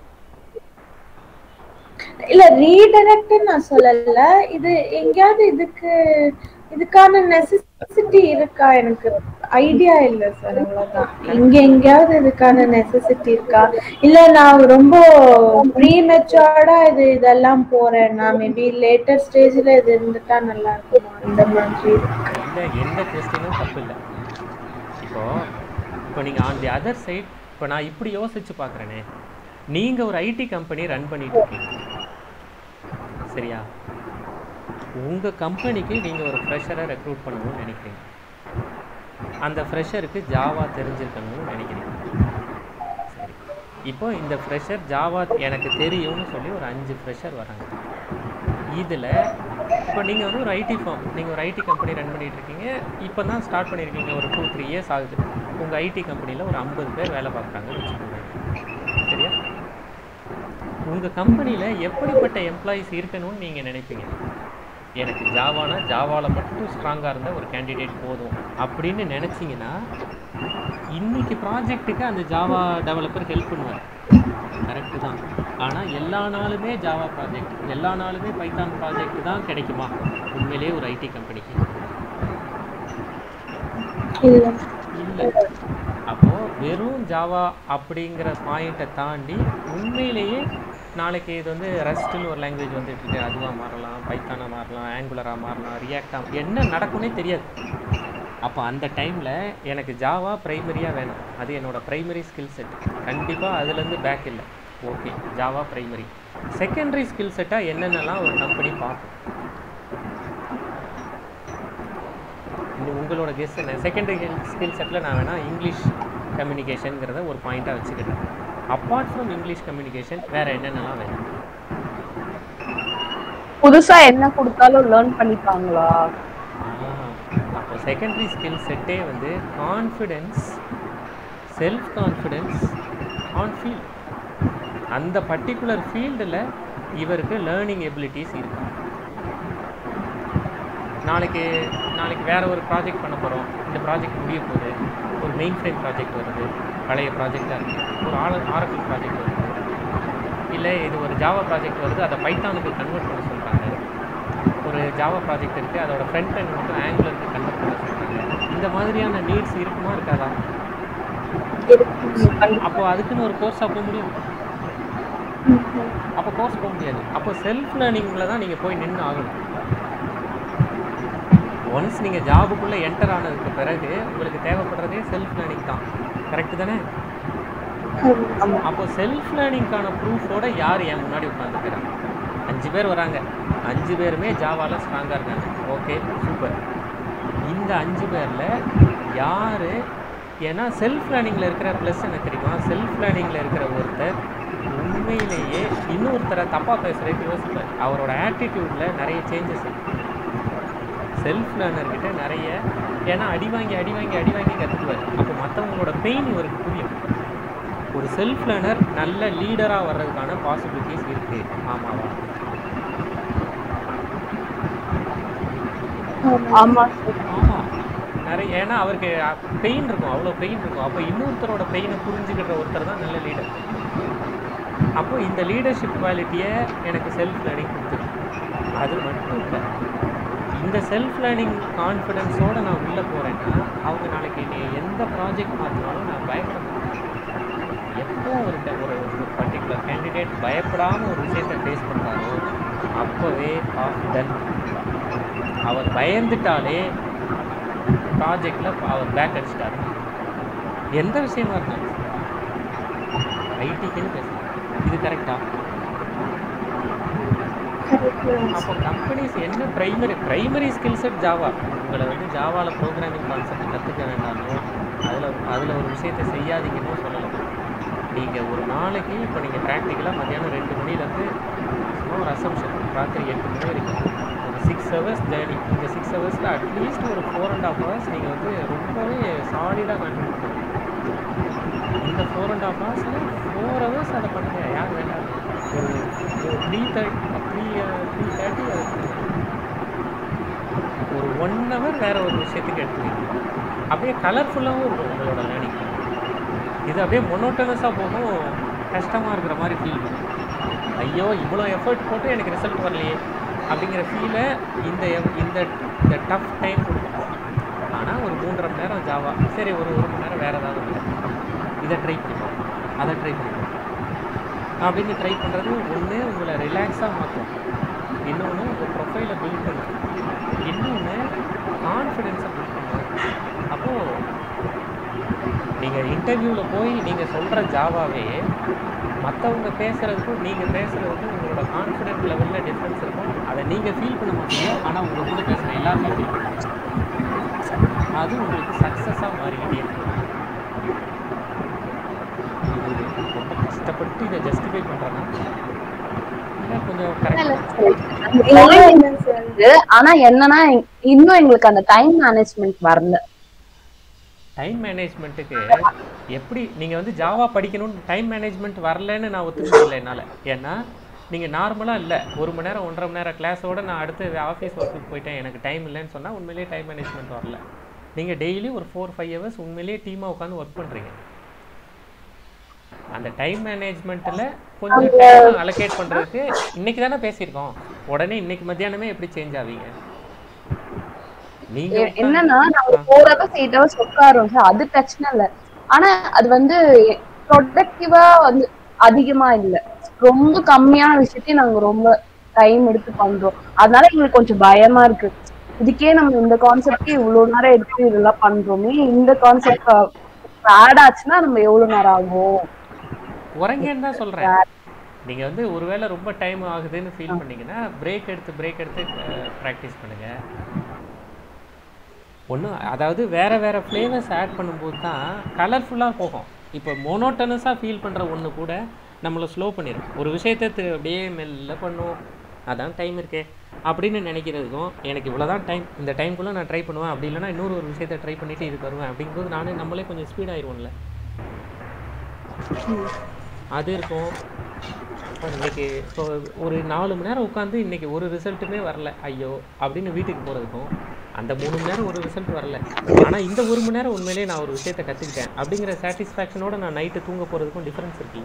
இல்ல ரீடைரக்ட் நான் சொல்லல இது எங்கேயாவது இதுக்கு இதுக்கான நெசசிட்டி இருக்கா எனக்கு ஐடியா இல்ல சார் அவ்வளவுதான் இங்க எங்கேயாவது இதுக்கான நெசசிட்டி இருக்கா இல்ல நான் ரொம்ப ப்ரீ மெச்சோர்டா இது இதெல்லாம் போறேன் நான் மேபி லேட்டர் ஸ்டேஜ்ல இது இருந்துட்டா நல்லா இருக்குமா அந்த மாதிரி இருக்கு இல்லை எந்த கொஸ்டினும் தப்பு இல்லை இப்போ இப்போ நீங்கள் ஆன் தி அதர் சைட் இப்போ நான் இப்படி யோசிச்சு பார்க்குறேனே நீங்கள் ஒரு ஐடி கம்பெனி ரன் பண்ணிட்டு இருக்கீங்க சரியா உங்கள் கம்பெனிக்கு நீங்கள் ஒரு ஃப்ரெஷரை ரெக்ரூட் பண்ணணும்னு நினைக்கிறீங்க அந்த ஃப்ரெஷருக்கு ஜாவா தெரிஞ்சிருக்கணும்னு நினைக்கிறீங்க சரி இப்போ இந்த ஃப்ரெஷர் ஜாவா எனக்கு தெரியும்னு சொல்லி ஒரு அஞ்சு ஃப்ரெஷர் வராங்க இதில் இப்போ நீங்கள் வந்து ஒரு ஐடி ஃபார்ம் நீங்கள் ஒரு ஐடி கம்பெனி ரன் பண்ணிட்டு இருக்கீங்க இப்போ தான் ஸ்டார்ட் பண்ணியிருக்கீங்க ஒரு டூ த்ரீ இயர்ஸ் ஆகுது உங்கள் ஐடி கம்பெனியில் ஒரு ஐம்பது பேர் வேலை பார்க்குறாங்கன்னு வச்சுக்கோங்க சரியா உங்கள் கம்பெனியில் எப்படிப்பட்ட எம்ப்ளாயீஸ் இருக்கணும்னு நீங்கள் நினைப்பீங்க எனக்கு ஜாவானா ஜாவாவில் மட்டும் ஸ்ட்ராங்காக இருந்த ஒரு கேண்டிடேட் போதும் அப்படின்னு நினச்சிங்கன்னா இன்னைக்கு ப்ராஜெக்ட்டுக்கு அந்த ஜாவா டெவலப்பர் ஹெல்ப் பண்ணுவார் கரெக்டு தான் ஆனால் எல்லா நாளுமே ஜாவா ப்ராஜெக்ட் எல்லா நாளுமே பைத்தான் ப்ராஜெக்ட் தான் கிடைக்குமா உண்மையிலேயே ஒரு ஐடி கம்பெனிக்கு இல்ல இல்லை அப்போது வெறும் ஜாவா அப்படிங்கிற பாயிண்ட்டை தாண்டி உண்மையிலேயே நாளைக்கு இது வந்து ரெஸ்ட்னு ஒரு லாங்குவேஜ் வந்துட்டு இருக்கு அதுவாக மாறலாம் பைத்தானாக மாறலாம் ஆங்குலராக மாறலாம் ரியாக்டாக என்ன நடக்கும்னே தெரியாது அப்போ அந்த டைமில் எனக்கு ஜாவா ப்ரைமரியாக வேணும் அது என்னோட ப்ரைமரி ஸ்கில் செட் கண்டிப்பாக அதுலேருந்து பேக் இல்லை okay Java primary secondary skill செட்டாக என்னென்னலாம் ஒரு கம்பெனி பார்க்கும் இது உங்களோட கெஸ் என்ன செகண்டரி ஸ்கில் செட்டில் நான் வேணால் இங்கிலீஷ் கம்யூனிகேஷனுங்கிறத ஒரு பாயிண்ட்டாக வச்சுக்கிட்டேன் அப்பார்ட் ஃப்ரம் இங்கிலீஷ் கம்யூனிகேஷன் வேறு என்னென்னலாம் வேணும் புதுசா என்ன கொடுத்தாலும் லேர்ன் பண்ணிப்பாங்களா அப்போ செகண்டரி ஸ்கில் செட்டே வந்து confidence self confidence on field அந்த பர்டிகுலர் ஃபீல்டில் இவருக்கு லேர்னிங் எபிலிட்டிஸ் இருக்கு நாளைக்கு நாளைக்கு வேற ஒரு ப்ராஜெக்ட் பண்ண போகிறோம் இந்த ப்ராஜெக்ட் முடிய போகுது ஒரு மெயின் ஃப்ரேம் ப்ராஜெக்ட் வருது பழைய ப்ராஜெக்டாக இருக்குது ஒரு ஆல ஆரக்கிள் ப்ராஜெக்ட் வருது இல்லை இது ஒரு ஜாவா ப்ராஜெக்ட் வருது அதை பைத்தானுக்கு கன்வெர்ட் பண்ண சொல்கிறாங்க ஒரு ஜாவா ப்ராஜெக்ட் இருக்குது அதோட ஃப்ரண்ட் end மட்டும் ஆங்குலருக்கு கன்வெர்ட் பண்ண சொல்கிறாங்க இந்த மாதிரியான நீட்ஸ் இருக்குமா இருக்காதா அப்போ அதுக்குன்னு ஒரு கோர்ஸாக போக முடியும் அப்போ கோர்ஸ் போக முடியாது அப்போ செல்ஃப் லேர்னிங்கில் தான் நீங்கள் போய் நின்று ஆகணும் ஒன்ஸ் நீங்கள் ஜாபுக்குள்ளே என்டர் ஆனதுக்கு பிறகு உங்களுக்கு தேவைப்படுறதே செல்ஃப் லேர்னிங் தான் கரெக்டு தானே அப்போ செல்ஃப் லேர்னிங்கான ப்ரூஃபோட யார் என் முன்னாடி உட்காந்துக்கிறாங்க அஞ்சு பேர் வராங்க அஞ்சு பேருமே ஜாவால ஸ்ட்ராங்காக இருக்காங்க ஓகே சூப்பர் இந்த அஞ்சு பேரில் யார் ஏன்னா செல்ஃப் லேர்னிங்கில் இருக்கிற ப்ளஸ் என்ன தெரியுமா செல்ஃப் லேர்னிங்கில் இருக்கிற ஒருத்தர் உண்மையிலேயே இன்னொருத்தரை தப்பாக பேசுகிறதுக்கு யோசிப்பார் அவரோட ஆட்டிடியூடில் நிறைய சேஞ்சஸ் இருக்கு செல்ஃப் லேர்னர்கிட்ட நிறைய ஏன்னா அடி வாங்கி அடி வாங்கி அடி வாங்கி கற்றுக்குவார் அப்போ மற்றவங்களோட பெயின் இவருக்கு புரியும் ஒரு செல்ஃப் லேர்னர் நல்ல லீடராக வர்றதுக்கான பாசிபிலிட்டிஸ் இருக்கு ஆமாவா ஆமா சார் ஆமாம் நிறைய ஏன்னா அவருக்கு பெயின் இருக்கும் அவ்வளோ பெயின் இருக்கும் அப்போ இன்னொருத்தரோட பெயினை புரிஞ்சுக்கிற ஒருத்தர் தான் நல்ல லீடர் அப்போ இந்த லீடர்ஷிப் குவாலிட்டியை எனக்கு செல்ஃப் லேர்னிங் கொடுத்துருக்கு அது மட்டும் இல்லை இந்த செல்ஃப் லேர்னிங் கான்ஃபிடென்ஸோடு நான் உள்ளே போகிறேன்னா அவங்க நாளைக்கு என்னை எந்த ப்ராஜெக்ட் மாற்றினாலும் நான் பயப்பட மாட்டேன் எப்போ ஒரு ட- ஒரு பர்டிகுலர் பர்டிகுலர் கேண்டிடேட் பயப்படாமல் ஒரு விஷயத்தை ஃபேஸ் பண்ணுறாரோ அப்போவே ஆஃப் டன் அவர் பயந்துட்டாலே ப்ராஜெக்டில் அவர் பேக் அடிச்சிட்டாரு எந்த விஷயமா இருந்தாலும் ஐடிக்குன்னு பேசலாம் இது கரெக்டா அப்போ கம்பெனிஸ் என்ன primary primary skill set Java உங்களை வந்து ஜாவாவில் ப்ரோக்ராமிங் கான்செப்ட் கற்றுக்க வேண்டாமோ அதில் அதில் ஒரு விஷயத்தை செய்யாதீங்கன்னு சொல்லலை நீங்கள் ஒரு நாளைக்கு இப்போ நீங்கள் ப்ராக்டிக்கலாக மத்தியானம் ரெண்டு மணிலேருந்து சும்மா ஒரு அசம்ஷன் ராத்திரி எட்டு மணி வரைக்கும் ஒரு சிக்ஸ் ஹவர்ஸ் ஜேர்னி இந்த சிக்ஸ் ஹவர்ஸில் அட்லீஸ்ட் ஒரு ஃபோர் அண்ட் ஹாஃப் ஹவர்ஸ் நீங்கள் வந்து ரொம்பவே சாலிடாக கண்டினியூ பண்ணுங்க இந்த ஃபோர் அண்ட் ஹாஃப் ஹவர்ஸில் ஃபோர் ஹவர்ஸ் அதை பண்ணுங்க யார் வேண்டாம் ஒரு three thirty three three thirty அதை பண்ணுங்க ஒரு ஒன் ஹவர் வேற ஒரு விஷயத்துக்கு எடுத்துக்கீங்க அப்படியே கலர்ஃபுல்லாகவும் இருக்கும் உங்களோட லேர்னிங் இது அப்படியே மொனோட்டனஸாக போகும் கஷ்டமாக இருக்கிற மாதிரி ஃபீல் பண்ணும் ஐயோ இவ்வளோ எஃபர்ட் போட்டு எனக்கு ரிசல்ட் வரலையே அப்படிங்கிற ஃபீலை இந்த eff- இந்த இந்த டஃப் டைம் கொடுக்கும் ஆனால் ஒரு மூன்றரை மணி நேரம் ஜாவா சரி ஒரு ஒரு மணி நேரம் வேறு ஏதாவது ஒண்ணு. இதை ட்ரை பண்ணிப்போம் அதை ட்ரை பண்ணிப்போம் அப்படின்னு ட்ரை பண்ணுறது ஒன்று உங்களை ரிலாக்ஸாக மாற்றும் இன்னொன்று உங்கள் ப்ரொஃபைலை பில்ட் பண்ணும் இன்னொன்று கான்ஃபிடென்ஸை பில்ட் பண்ணும் அப்போது நீங்கள் இன்டர்வியூவில் போய் நீங்கள் சொல்கிற ஜாவாவே மற்றவங்க பேசுகிறதுக்கும் நீங்கள் பேசுகிறதுக்கும் உங்களோட கான்ஃபிடென்ட் லெவலில் டிஃப்ரென்ஸ் இருக்கும் அதை நீங்கள் ஃபீல் பண்ண மாட்டீங்க ஆனால் உங்க கூட பேசுகிற எல்லாருமே ஃபீல் பண்ணுவாங்க அது உங்களுக்கு சக்ஸஸாக மாறிக்கிட்டே இருக்கும் இது ரொம்ப கஷ்டப்பட்டு இதை ஜஸ்டிஃபை பண்ணுறேன்னா இல்லை கொஞ்சம் கரெக்டாக இருக்கு. ஆனா என்னன்னா இன்னும் எங்களுக்கு அந்த டைம் மேனேஜ்மெண்ட் வரல டைம் மேனேஜ்மெண்ட்டுக்கு எப்படி நீங்கள் வந்து ஜாவா படிக்கணும்னு டைம் மேனேஜ்மெண்ட் வரலன்னு நான் ஒத்துக்க முடியல என்னால் ஏன்னா நீங்கள் நார்மலாக இல்லை ஒரு மணி நேரம் ஒன்றரை மணி நேரம் கிளாஸோட நான் அடுத்து ஆஃபீஸ் ஒர்க்குக்கு போயிட்டேன் எனக்கு டைம் இல்லைன்னு சொன்னால் உண்மையிலேயே டைம் மேனேஜ்மெண்ட் வரல நீங்கள் டெய்லி ஒரு ஃபோர் ஃபைவ் ஹவர்ஸ் உண்மையிலேயே டீமாக உட்காந்து ஒர்க் பண்ணுறீங்க அந்த டைம் மேனேஜ்மெண்ட்டில் கொஞ்சம் டைம் அலோகேட் பண்ணுறதுக்கு இன்னைக்கு தானே பேசியிருக்கோம் உடனே இன்னைக்கு மத்தியானமே எப்படி சேஞ்ச் ஆவீங்க நீங்கள் எ- என்னன்னா நாங்க ஃபோர் ஹவர்ஸ் எயிட் ஹவர்ஸ் உட்காரோம் சார் அது பிரச்சனை இல்ல ஆனா அது வந்து ப்ரொடக்டிவா வந்து அதிகமா இல்ல ரொம்ப கம்மியான விஷயத்தையும் நாங்க ரொம்ப டைம் எடுத்து பண்றோம் அதனால எங்களுக்கு கொஞ்சம் பயமா இருக்கு இதுக்கே நம்ம இந்த கான்செப்டே இவ்வளவு நேரம் எடுத்து இதெல்லாம் பண்றோமே இந்த கான்செப்ட் ஆட் ஆச்சுன்னா நம்ம எவ்வளவு நேரம் ஆகும் உறங்கன்னு தான் சொல்கிறேன் நீங்கள் வந்து ஒருவேளை ரொம்ப டைம் ஆகுதுன்னு ஃபீல் பண்ணீங்கன்னா பிரேக் எடுத்து பிரேக் எடுத்து ப்ராக்டிஸ் பண்ணுங்க ஒன்றும் அதாவது வேறு வேறு ஃப்ளேவர்ஸ் ஆட் பண்ணும்போது தான் கலர்ஃபுல்லாக போகும் இப்போ மோனோட்டனஸாக ஃபீல் பண்ணுற ஒன்று கூட நம்மளை ஸ்லோ பண்ணிடும் ஒரு விஷயத்தை தி- அப்படியே மெல்ல பண்ணும் அதான் டைம் இருக்கே அப்படின்னு நினைக்கிறதுக்கும் எனக்கு இவ்வளோ தான் டைம் இந்த டைம்குள்ளே நான் ட்ரை பண்ணுவேன் அப்படி இல்லைன்னா இன்னொரு ஒரு விஷயத்தை ட்ரை பண்ணிட்டு இதுக்கு வருவேன் அப்படிங்கும்போது நானே நம்மளே கொஞ்சம் ஸ்பீட் ஆயிடுவோம்ல அது இருக்கும் இப்போ இன்னைக்கு இப்போ ஒரு நாலு மணி நேரம் உட்காந்து இன்னைக்கு ஒரு ரிசல்ட்டுமே வரல ஐயோ அப்படின்னு வீட்டுக்கு போகிறதுக்கும் அந்த மூணு மணி நேரம் ஒரு ரிசல்ட் வரல ஆனால் இந்த ஒரு மணி நேரம் உண்மையிலேயே நான் ஒரு விஷயத்தை கற்றுக்கிட்டேன் அப்படிங்கிற சாட்டிஸ்ஃபேக்ஷனோட நான் நைட்டு தூங்க போகிறதுக்கும் டிஃப்ரென்ஸ் இருக்கு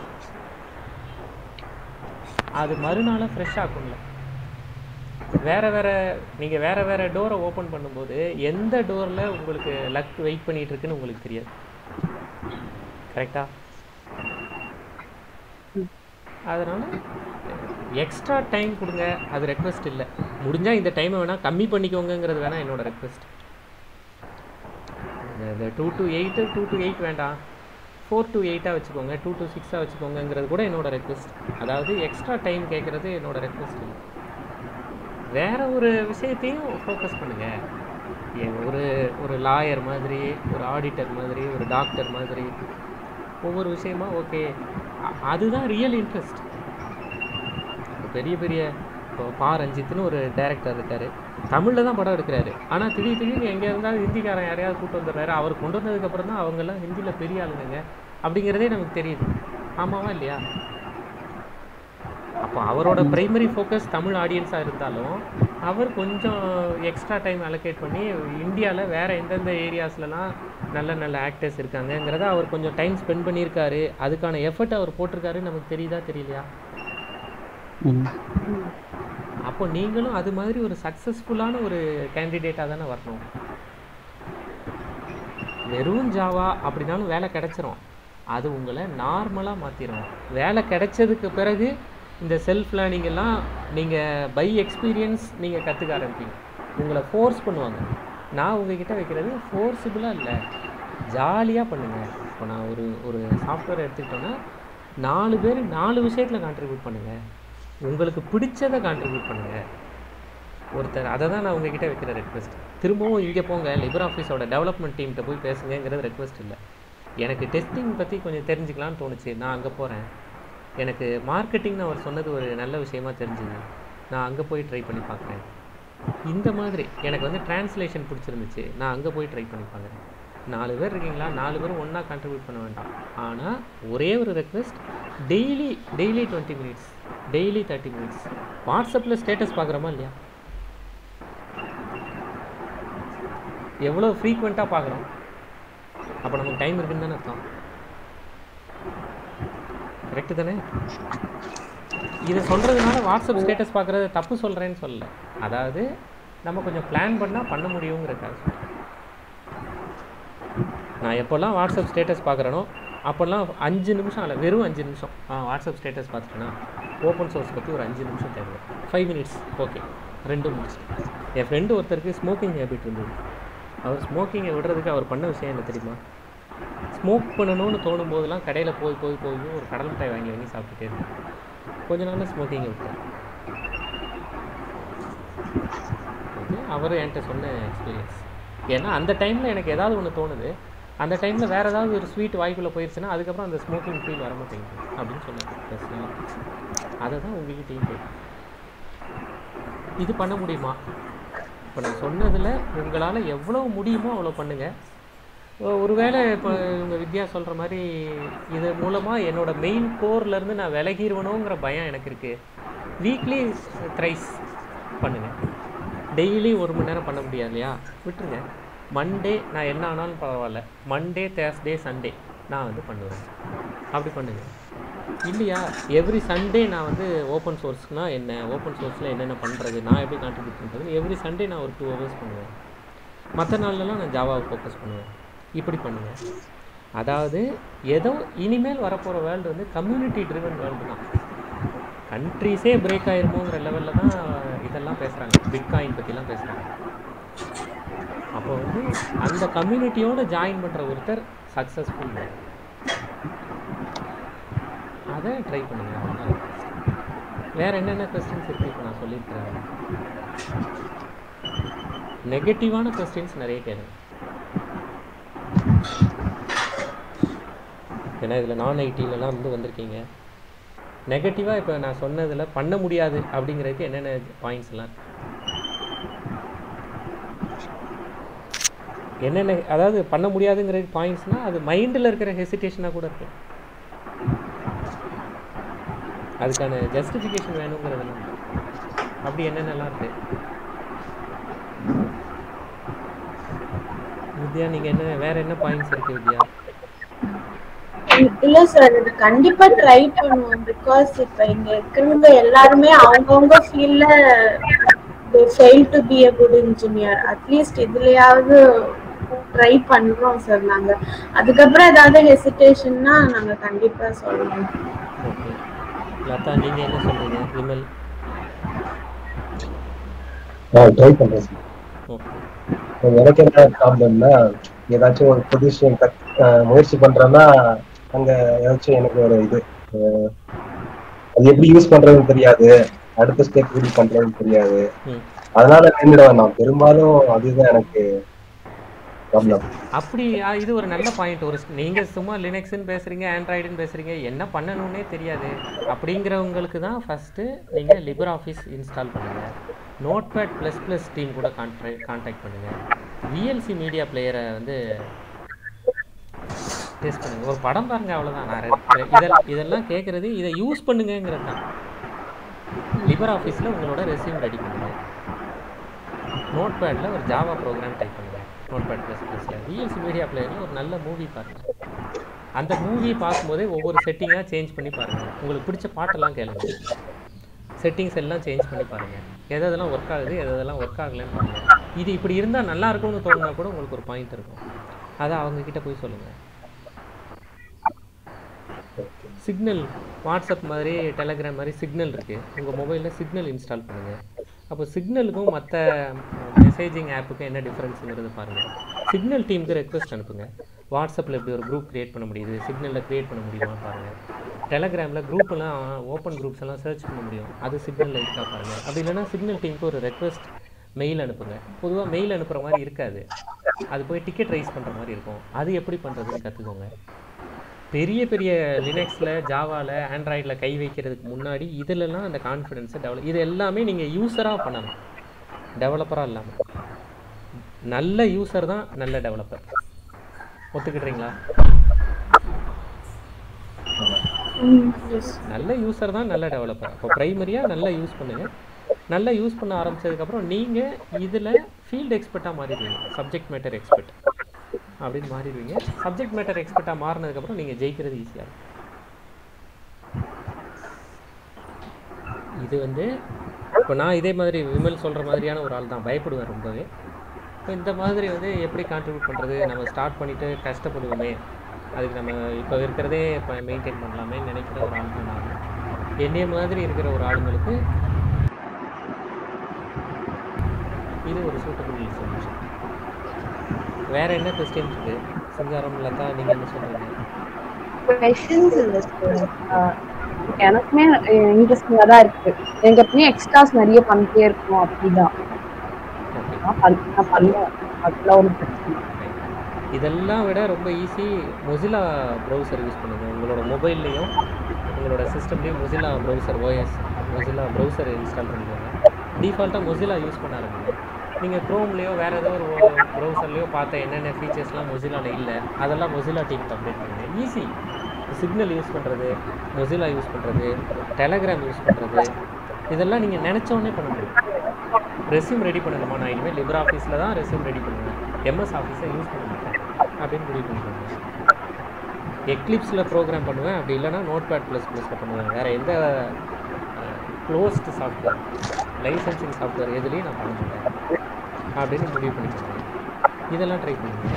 அது மறுநாளை ஃப்ரெஷ் ஆக்கும்ல வேற வேற நீங்கள் வேற வேற டோரை ஓப்பன் பண்ணும்போது எந்த டோரில் உங்களுக்கு லக் வெயிட் பண்ணிட்டு இருக்குன்னு உங்களுக்கு தெரியாது கரெக்டா அதனால எக்ஸ்ட்ரா டைம் கொடுங்க அது ரெக்வெஸ்ட் இல்லை முடிஞ்சா இந்த டைமை வேணால் கம்மி பண்ணிக்கோங்கங்கிறது வேணால் என்னோட ரெக்வெஸ்ட் இந்த two to eight two to eight வேண்டாம் ஃபோர் டு எயிட்டாக வச்சுக்கோங்க டூ டு சிக்ஸாக வச்சுக்கோங்கங்கிறது கூட என்னோட ரெக்வெஸ்ட் அதாவது எக்ஸ்ட்ரா டைம் கேட்குறது என்னோட ரெக்வெஸ்ட் இல்லை வேற ஒரு விஷயத்தையும் ஃபோக்கஸ் பண்ணுங்க ஏ- ஒரு ஒரு லாயர் மாதிரி ஒரு ஆடிட்டர் மாதிரி ஒரு டாக்டர் மாதிரி ஒவ்வொரு விஷயமா ஓகே அதுதான் ரியல் இன்ட்ரெஸ்ட் பெரிய பெரிய இப்போ பா ரஞ்சித்னு ஒரு டைரக்டர் இருக்காரு தமிழில் தான் படம் எடுக்கிறாரு ஆனால் திடீர் திடீர்னு எங்கே இருந்தாலும் ஹிந்திக்காரன் யாரையாவது கூட்டு வந்துடுறாரு அவர் கொண்டு வந்ததுக்கப்புறம் தான் அவங்கெல்லாம் ஹிந்தியில் பெரிய ஆளுங்க அப்படிங்கிறதே நமக்கு தெரியுது ஆமாவா இல்லையா அப்போ அவரோட பிரைமரி ஃபோக்கஸ் தமிழ் ஆடியன்ஸாக இருந்தாலும் அவர் கொஞ்சம் எக்ஸ்ட்ரா டைம் அலோகேட் பண்ணி இந்தியாவில் வேறு எந்தெந்த ஏரியாஸ்லலாம் நல்ல நல்ல ஆக்டர்ஸ் இருக்காங்கங்கிறத அவர் கொஞ்சம் டைம் ஸ்பெண்ட் பண்ணியிருக்காரு அதுக்கான எஃபர்ட் அவர் போட்டிருக்காரு நமக்கு தெரியுதா தெரியலையா ம் அப்போ நீங்களும் அது மாதிரி ஒரு சக்ஸஸ்ஃபுல்லான ஒரு கேண்டிடேட்டாக தானே வரணும் வெறும் ஜாவா அப்படின்னாலும் வேலை கிடைச்சிரும் அது உங்களை நார்மலாக மாற்றிடும் வேலை கிடைச்சதுக்கு பிறகு இந்த செல்ஃப் லேர்னிங் எல்லாம் நீங்கள் பை எக்ஸ்பீரியன்ஸ் நீங்கள் கற்றுக்க ஆரம்பிப்பீங்க உங்களை ஃபோர்ஸ் பண்ணுவாங்க நான் உங்ககிட்ட வைக்கிறது ஃபோர்ஸிபிளாக இல்லை ஜாலியாக பண்ணுங்கள் இப்போ நான் ஒரு ஒரு சாஃப்ட்வேர் எடுத்துக்கிட்டோன்னா நாலு பேர் நாலு விஷயத்தில் கான்ட்ரிபியூட் பண்ணுங்கள் உங்களுக்கு பிடிச்சதை கான்ட்ரிபியூட் பண்ணுங்கள் ஒருத்தர் அதை தான் நான் உங்ககிட்ட வைக்கிற ரெக்வெஸ்ட் திரும்பவும் இங்கே போங்க லிபர் ஆஃபீஸோட டெவலப்மெண்ட் டீம்கிட்ட போய் பேசுங்கங்கிறது ரெக்வெஸ்ட் இல்லை எனக்கு டெஸ்டிங் பற்றி கொஞ்சம் தெரிஞ்சுக்கலாம்னு தோணுச்சு நான் அங்கே போகிறேன் எனக்கு மார்க்கெட்டிங்னு அவர் சொன்னது ஒரு நல்ல விஷயமா தெரிஞ்சுது நான் அங்கே போய் ட்ரை பண்ணி பார்க்குறேன் இந்த மாதிரி எனக்கு வந்து டிரான்ஸ்லேஷன் பிடிச்சிருந்துச்சு நான் அங்கே போய் ட்ரை பண்ணி பார்க்குறேன் நாலு பேர் இருக்கீங்களா நாலு பேரும் ஒன்றா கான்ட்ரிபியூட் பண்ண வேண்டாம் ஆனால் ஒரே ஒரு request daily daily twenty minutes daily thirty minutes வாட்ஸ்அப்பில் ஸ்டேட்டஸ் பார்க்குறோமா இல்லையா எவ்வளோ ஃப்ரீக்வெண்ட்டாக பார்க்குறோம் அப்போ நமக்கு டைம் இருக்குன்னு தானே அர்த்தம் கரெக்டு தானே இதை சொல்கிறதுனால வாட்ஸ்அப் ஸ்டேட்டஸ் பார்க்குறது தப்பு சொல்கிறேன்னு சொல்லல அதாவது நம்ம கொஞ்சம் பிளான் பண்ணால் பண்ண முடியுங்கிறக்காக சொல்றேன். நான் எப்போல்லாம் வாட்ஸ்அப் ஸ்டேட்டஸ் பார்க்குறேனோ அப்போல்லாம் அஞ்சு நிமிஷம் இல்லை வெறும் அஞ்சு நிமிஷம் ஆ வாட்ஸ்அப் ஸ்டேட்டஸ் பார்த்துட்டேன்னா ஓப்பன் சோர்ஸ் பற்றி ஒரு அஞ்சு நிமிஷம் தேவை ஃபைவ் மினிட்ஸ் ஓகே ரெண்டும் முடிச்சு என் ஃப்ரெண்டு ஒருத்தருக்கு ஸ்மோக்கிங் ஹேபிட் இருந்தது அவர் ஸ்மோக்கிங்கை விடுறதுக்கு அவர் பண்ண விஷயம் என்ன தெரியுமா ஸ்மோக் பண்ணணும்னு தோணும் போதெல்லாம் கடையில் போய் போய் போய் ஒரு கடல் மிட்டாய் வாங்கி வாங்கி சாப்பிட்டுட்டே இருந்தார் கொஞ்ச நாள் ஸ்மோக்கிங்கை விட்டார் இது அவர் என்கிட்ட சொன்ன எக்ஸ்பீரியன்ஸ் ஏன்னா அந்த டைமில் எனக்கு ஏதாவது ஒன்று தோணுது அந்த டைமில் வேறு ஏதாவது ஒரு ஸ்வீட் வாய்க்குள்ளே போயிடுச்சுன்னா அதுக்கப்புறம் அந்த ஸ்மோக்கிங் ஃபீல் வர மாட்டேங்குது அப்படின்னு சொன்னாங்க பர்சனலாக அதை தான் உங்ககிட்டயும் கேட்கும் இது பண்ண முடியுமா இப்போ நான் சொன்னதில் உங்களால் எவ்வளோ முடியுமோ அவ்வளோ பண்ணுங்கள் ஒருவேளை இப்போ இவங்க வித்யா சொல்கிற மாதிரி இது மூலமாக என்னோட மெயின் கோர்லேருந்து நான் விலகிடுவணுங்கிற பயம் எனக்கு இருக்குது வீக்லி த்ரைஸ் பண்ணுங்கள் டெய்லி ஒரு மணி நேரம் பண்ண முடியாது இல்லையா விட்டுருங்க மண்டே நான் என்ன ஆனாலும் பரவாயில்ல மண்டே தேர்ஸ்டே சண்டே நான் வந்து பண்ணுவேன் அப்படி பண்ணுங்க இல்லையா எவ்ரி சண்டே நான் வந்து ஓப்பன் சோர்ஸ்னா என்ன ஓப்பன் சோர்ஸில் என்னென்ன பண்ணுறது நான் எப்படி கான்ட்ரிபியூட் பண்ணுறது எவ்ரி சண்டே நான் ஒரு டூ ஹவர்ஸ் பண்ணுவேன் மற்ற நாள்லலாம் நான் ஜாவாவை ஃபோக்கஸ் பண்ணுவேன் இப்படி பண்ணுவேன் அதாவது ஏதோ இனிமேல் வரப்போகிற வேர்ல்டு வந்து கம்யூனிட்டி ட்ரிவன் வேர்ல்டு தான் கண்ட்ரீஸே பிரேக் ஆயிருமோங்கிற லெவலில் தான் இதெல்லாம் பேசுகிறாங்க பிட்காயின் பற்றிலாம் பேசுகிறாங்க அப்போ வந்து அந்த கம்யூனிட்டியோட ஜாயின் பண்ணுற ஒருத்தர் சக்ஸஸ்ஃபுல் அதை ட்ரை பண்ணுங்க அவ்வளவுதான். வேற என்னென்ன கொஸ்டின்ஸ் இருக்கு இப்போ நான் சொல்லியிருக்கிறேன் நெகட்டிவான கொஸ்டின்ஸ் நிறைய கேளுங்க ஏன்னா இதில் நான் ஐடிலலாம் வந்து வந்திருக்கீங்க நெகட்டிவாக இப்போ நான் சொன்னதில் பண்ண முடியாது அப்படிங்கிறதுக்கு என்னென்ன பாயிண்ட்ஸ் எல்லாம் இருக்கு? என்னென்ன அதாவது பண்ண முடியாதுங்கிறது பாயிண்ட்ஸ்னால் அது மைண்டில் இருக்கிற ஹெசிடேஷனாக கூட இருக்கும் அதுக்கான ஜஸ்டிஃபிகேஷன் வேணுங்கிறதுலாம் அப்படி என்னென்னலாம் இருக்கு வித்யா நீங்கள் என்ன வேற என்ன பாயிண்ட்ஸ் இருக்கு வித்யா இல்ல சார் இது கண்டிப்பா ட்ரை பண்ணுவோம் பிகாஸ் இப்ப இங்க இருக்கிறவங்க எல்லாருமே அவங்கவுங்க ஃபீல்ட்ல they fail to be a good engineer at least இதுலயாவது ட்ரை பண்றோம் சார் நாங்க அதுக்கப்புறம் ஏதாவது ஹெசிடேஷன்னா நாங்க கண்டிப்பா சொல்லுவோம் ஓகே லதா நீங்கள் என்ன சொல்கிறீங்க விமல் ட்ரை பண்றேன் சார் ஓகே இப்ப எனக்கு என்ன ப்ராப்ளம்னா ஏதாச்சும் ஒரு புது விஷயம் கத் அஹ் முயற்சி பண்றேன்னா அங்க ஏதாச்சும் எனக்கு ஒரு இது அஹ் அது எப்படி யூஸ் பண்றதுன்னு தெரியாது அடுத்த ஸ்டெப் எப்படி பண்றதுன்னு தெரியாது ம் அதனால நின்றுடுவேன் நான் பெரும்பாலும் அதுதான் எனக்கு ப்ராப்ளம் அப்படி ஆ, இது ஒரு நல்ல பாயிண்ட் ஒரு நீங்கள் சும்மா லினக்ஸ்னு பேசுகிறீங்க ஆண்ட்ராய்டுன்னு பேசுகிறீங்க என்ன பண்ணணும்னே தெரியாது அப்படிங்கிறவங்களுக்கு தான் ஃபஸ்ட்டு நீங்கள் லிபர் ஆஃபீஸ் இன்ஸ்டால் பண்ணுங்கள் நோட்பேட் ப்ளஸ் ப்ளஸ் டீம் கூட கான்ட்ரா கான்டாக்ட் பண்ணுங்கள் விஎல்சி மீடியா பிளேயரை வந்து டெஸ்ட் பண்ணுங்க ஒரு படம் பாருங்க அவ்வளோதான் நான் ரெ- இதெல்லாம் இதெல்லாம் கேட்குறது இதை யூஸ் பண்ணுங்கங்கிறது தான் லிபர் ஆஃபீஸில் உங்களோட ரெஸ்யூம் ரெடி பண்ணுங்கள் நோட் பேடில் ஒரு ஜாவா ப்ரோக்ராம் டைப் பண்ணுங்கள் நோட் பேட் ப்ளஸ் ப்ளஸில் விஎல்சி மீடியா பிளேயரில் ஒரு நல்ல மூவி பாருங்கள் அந்த மூவி பார்க்கும்போதே ஒவ்வொரு செட்டிங்காக சேஞ்ச் பண்ணி பாருங்கள் உங்களுக்கு பிடிச்ச பாட்டெல்லாம் கேளுங்க செட்டிங்ஸ் எல்லாம் சேஞ்ச் பண்ணி பாருங்கள் எது எதெல்லாம் ஒர்க் ஆகுது எது எதெல்லாம் ஒர்க் ஆகலைன்னு பாருங்கள் இது இப்படி இருந்தால் நல்லா இருக்கும்னு தோணுனா கூட உங்களுக்கு ஒரு பாயிண்ட் இருக்கும் அதை அவங்க கிட்ட போய் சொல்லுங்கள் சிக்னல் வாட்ஸ்அப் மாதிரி டெலகிராம் மாதிரி சிக்னல் இருக்குது உங்கள் மொபைலில் சிக்னல் இன்ஸ்டால் பண்ணுங்கள் அப்போ சிக்னலுக்கும் மற்ற மெசேஜிங் ஆப்புக்கும் என்ன டிஃப்ரென்ஸுங்கிறது பாருங்கள் சிக்னல் டீமுக்கு ரெக்வஸ்ட் அனுப்புங்க வாட்ஸ்அப்பில் எப்படி ஒரு குரூப் க்ரியேட் பண்ண முடியுது சிக்னலில் க்ரியேட் பண்ண முடியுமா பாருங்கள் டெலகிராமில் குரூப்பெல்லாம் ஓப்பன் குரூப்ஸ் எல்லாம் சர்ச் பண்ண முடியும் அது சிக்னல் லைட்டாக பாருங்கள் அப்படி இல்லைன்னா சிக்னல் டீமுக்கு ஒரு ரெக்வஸ்ட் மெயில் அனுப்புங்க பொதுவாக மெயில் அனுப்புகிற மாதிரி இருக்காது அது போய் டிக்கெட் ரைஸ் பண்ணுற மாதிரி இருக்கும் அது எப்படி பண்ணுறதுன்னு கற்றுக்கோங்க பெரிய பெரிய லினக்ஸில் ஜாவாவில் ஆண்ட்ராய்டில் கை வைக்கிறதுக்கு முன்னாடி இதிலெல்லாம் அந்த கான்ஃபிடென்ஸை டெவலப் இது எல்லாமே நீங்கள் யூஸராக பண்ணணும் டெவலப்பராக இல்லாமல் நல்ல யூசர் தான் நல்ல டெவலப்பர் ஒத்துக்கிடுறீங்களா நல்ல யூசர் தான் நல்ல டெவலப்பர் அப்போ ப்ரைமரியாக நல்லா யூஸ் பண்ணுங்க நல்லா யூஸ் பண்ண ஆரம்பிச்சதுக்கப்புறம் நீங்கள் இதில் ஃபீல்டு எக்ஸ்பர்ட்டாக மாறிடுவீங்க சப்ஜெக்ட் மேட்டர் எக்ஸ்பர்ட் அப்படின்னு மாறிடுவீங்க சப்ஜெக்ட் மேட்டர் எக்ஸ்பர்ட்டாக மாறினதுக்கப்புறம் நீங்கள் ஜெயிக்கிறது ஈஸியாக இருக்கும் இது வந்து இப்போ நான் இதே மாதிரி விமல் சொல்கிற மாதிரியான ஒரு ஆள் தான் பயப்படுவேன் ரொம்பவே இப்போ இந்த மாதிரி வந்து எப்படி கான்ட்ரிபியூட் பண்ணுறது நம்ம ஸ்டார்ட் பண்ணிவிட்டு கஷ்டப்படுவோமே அதுக்கு நம்ம இப்போ இருக்கிறதே இப்போ மெயின்டைன் பண்ணலாமே நினைக்கிற ஒரு ஆள் தான் நான் என்னைய மாதிரி இருக்கிற ஒரு ஆளுங்களுக்கு இது ஒரு சூட்டபிள் சொல்யூஷன் வேற என்ன கொஸ்டின் இருக்கு சிங்காரம் லதா நீங்க என்ன சொல்றீங்க கொஷின்ஸ் இல்லை சார் எனக்குமே இன்ட்ரெஸ்டிங்காக தான் இருக்கு எனக்கு எப்பவுமே எக்ஸ்ட்ராஸ் நிறைய பண்ணிட்டே இருக்கும் அப்படிதான் ஓகே நான் பண்ண நான் பண்ணுவேன் அதெல்லாம் ஒரு பிரச்சனை இல்லை. இதெல்லாம் விட ரொம்ப ஈஸி மொசிலா ப்ரௌசர் யூஸ் பண்ணுங்க உங்களோட மொபைல்லையும் உங்களோட சிஸ்டம்லேயும் Mozilla browser OS Mozilla browser install பண்ணிக்கோங்க டிஃபால்ட்டாக மொசிலா யூஸ் பண்ண ஆரம்பிங்க நீங்கள் க்ரோம்லேயோ வேறு ஏதோ ஒரு ப்ரௌசர்லேயோ பார்த்த என்னென்ன ஃபீச்சர்ஸ்லாம் மொசிலாவில் இல்லை அதெல்லாம் மொசிலா டீமுக்கு அப்டேட் பண்ணுங்க ஈஸி சிக்னல் யூஸ் பண்ணுறது மொசிலா யூஸ் பண்ணுறது டெலகிராம் யூஸ் பண்ணுறது இதெல்லாம் நீங்கள் நினச்சோடனே பண்ண முடியும் ரெஸ்யூம் ரெடி பண்ணணுமா நான் இனிமேல் லிபர் ஆஃபீஸில் தான் ரெஸ்யூம் ரெடி பண்ணுவேன் எம்எஸ் ஆஃபீஸை யூஸ் பண்ண மாட்டேன் அப்படின்னு முடிவு பண்ணிக்கோங்க எக்லிப்ஸில் ப்ரோக்ராம் பண்ணுவேன் அப்படி இல்லைன்னா நோட் பேட் ப்ளஸ் ப்ளஸில் பண்ணுவேன் வேறு எந்த க்ளோஸ்டு சாஃப்ட்வேர் லைசன்சிங் சாஃப்ட்வேர் எதுலேயும் நான் பண்ண மாட்டேன் அப்படின்னு முடிவு பண்ணிக்கோங்க இதெல்லாம் ட்ரை பண்ணுங்க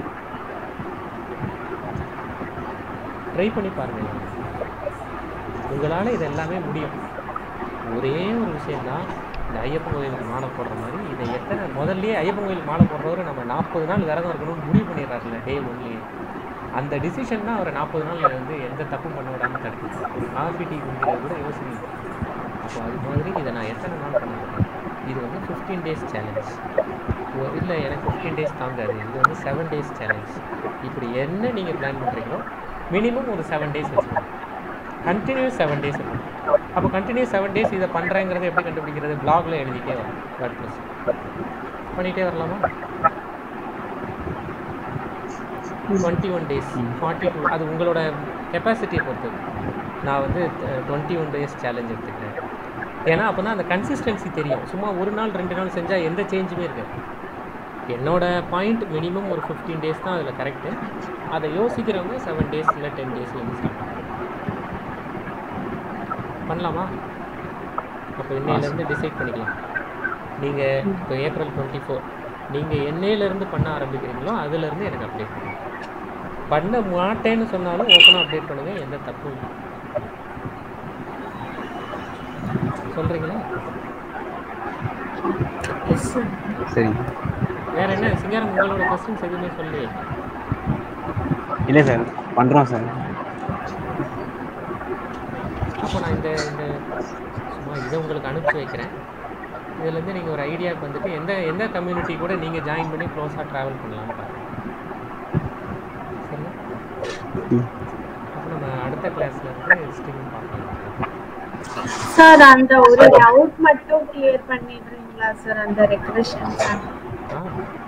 ட்ரை பண்ணி பாருங்கள் உங்களால் இது எல்லாமே முடியும் ஒரே ஒரு விஷயந்தான் இந்த ஐயப்பன் கோயிலுக்கு மாலை போடுற மாதிரி இதை எத்தனை முதல்லயே ஐயப்பன் கோயிலுக்கு மாலை போடுறவர் நம்ம நாற்பது நாள் விரதம் இருக்கணும்னு முடிவு பண்ணிடுறாருல டே ஒன்லி அந்த டிசிஷன் தான் அவர் நாற்பது நாள் வந்து எந்த தப்பும் பண்ண விடாமல் தடுக்குது ஒரு காஃபி டீ குடிக்கிறது கூட யோசிக்கணும் அப்போ அது மாதிரி இதை நான் எத்தனை நாள் பண்ணிருக்கேன் இது வந்து ஃபிஃப்டீன் டேஸ் சேலஞ்ச் இல்லை எனக்கு ஃபிஃப்டீன் டேஸ் தாங்காது இது வந்து செவன் டேஸ் சேலஞ்ச் இப்படி என்ன நீங்கள் பிளான் பண்ணுறீங்களோ மினிமம் ஒரு செவன் டேஸ் வச்சுக்கோங்க கண்டினியூஸ் செவன் டேஸ் இருக்கும் அப்போ கண்டினியூஸ் செவன் டேஸ் இதை பண்ணுறேங்கிறத எப்படி கண்டுபிடிக்கிறது பிளாகில் எழுதிட்டே வரும் வேர்ட் ப்ளஸ் பண்ணிகிட்டே வரலாமா twenty one days forty two அது உங்களோட கெப்பாசிட்டியை பொறுத்தது நான் வந்து டுவெண்ட்டி ஒன் டேஸ் சேலஞ்ச் எடுத்துக்கிறேன் ஏன்னா அப்போ தான் அந்த கன்சிஸ்டன்சி தெரியும் சும்மா ஒரு நாள் ரெண்டு நாள் செஞ்சால் எந்த சேஞ்சுமே இருக்காது என்னோட பாயிண்ட் மினிமம் ஒரு ஃபிஃப்டீன் டேஸ் தான் அதில் கரெக்டு அதை யோசிக்கிறவங்க செவன் டேஸ் இல்லை டென் டேஸில் இருந்து ஸ்டார்ட் பண்ணலாமா அப்போ இன்னையிலேருந்து டிசைட் பண்ணிக்கலாம் நீங்கள் இப்போ ஏப்ரல் டுவெண்ட்டி ஃபோர் நீங்கள் என்னையிலேருந்து பண்ண ஆரம்பிக்கிறீங்களோ அதுலேருந்து எனக்கு அப்டேட் பண்ணுங்க பண்ண மாட்டேன்னு சொன்னாலும் ஓப்பனாக அப்டேட் பண்ணுங்கள் எந்த தப்பும் இல்லை சொல்கிறீங்களா சரிங்க வேற என்ன சிங்காரம் உங்களோட கொஸ்டின்ஸ் எதுவுமே சொல்லி இல்லை சார் பண்ணுறோம் சார் அப்போ நான் இந்த இந்த சும்மா இதை உங்களுக்கு அனுப்பிச்சி வைக்கிறேன் இதுலேருந்து நீங்கள் ஒரு ஐடியாவுக்கு வந்துட்டு எந்த எந்த கம்யூனிட்டி கூட நீங்கள் ஜாயின் பண்ணி க்ளோஸாக ட்ராவல் பண்ணலாம்னு பாருங்க சரியா ம். அப்போ நம்ம அடுத்த கிளாஸில் வந்து ஸ்ட்ரீம் பார்க்கலாம் சார் அந்த ஒரு டவுட் மட்டும் கிளியர் பண்ணிடுறீங்களா சார் அந்த ரெக்வெஷன் ஆ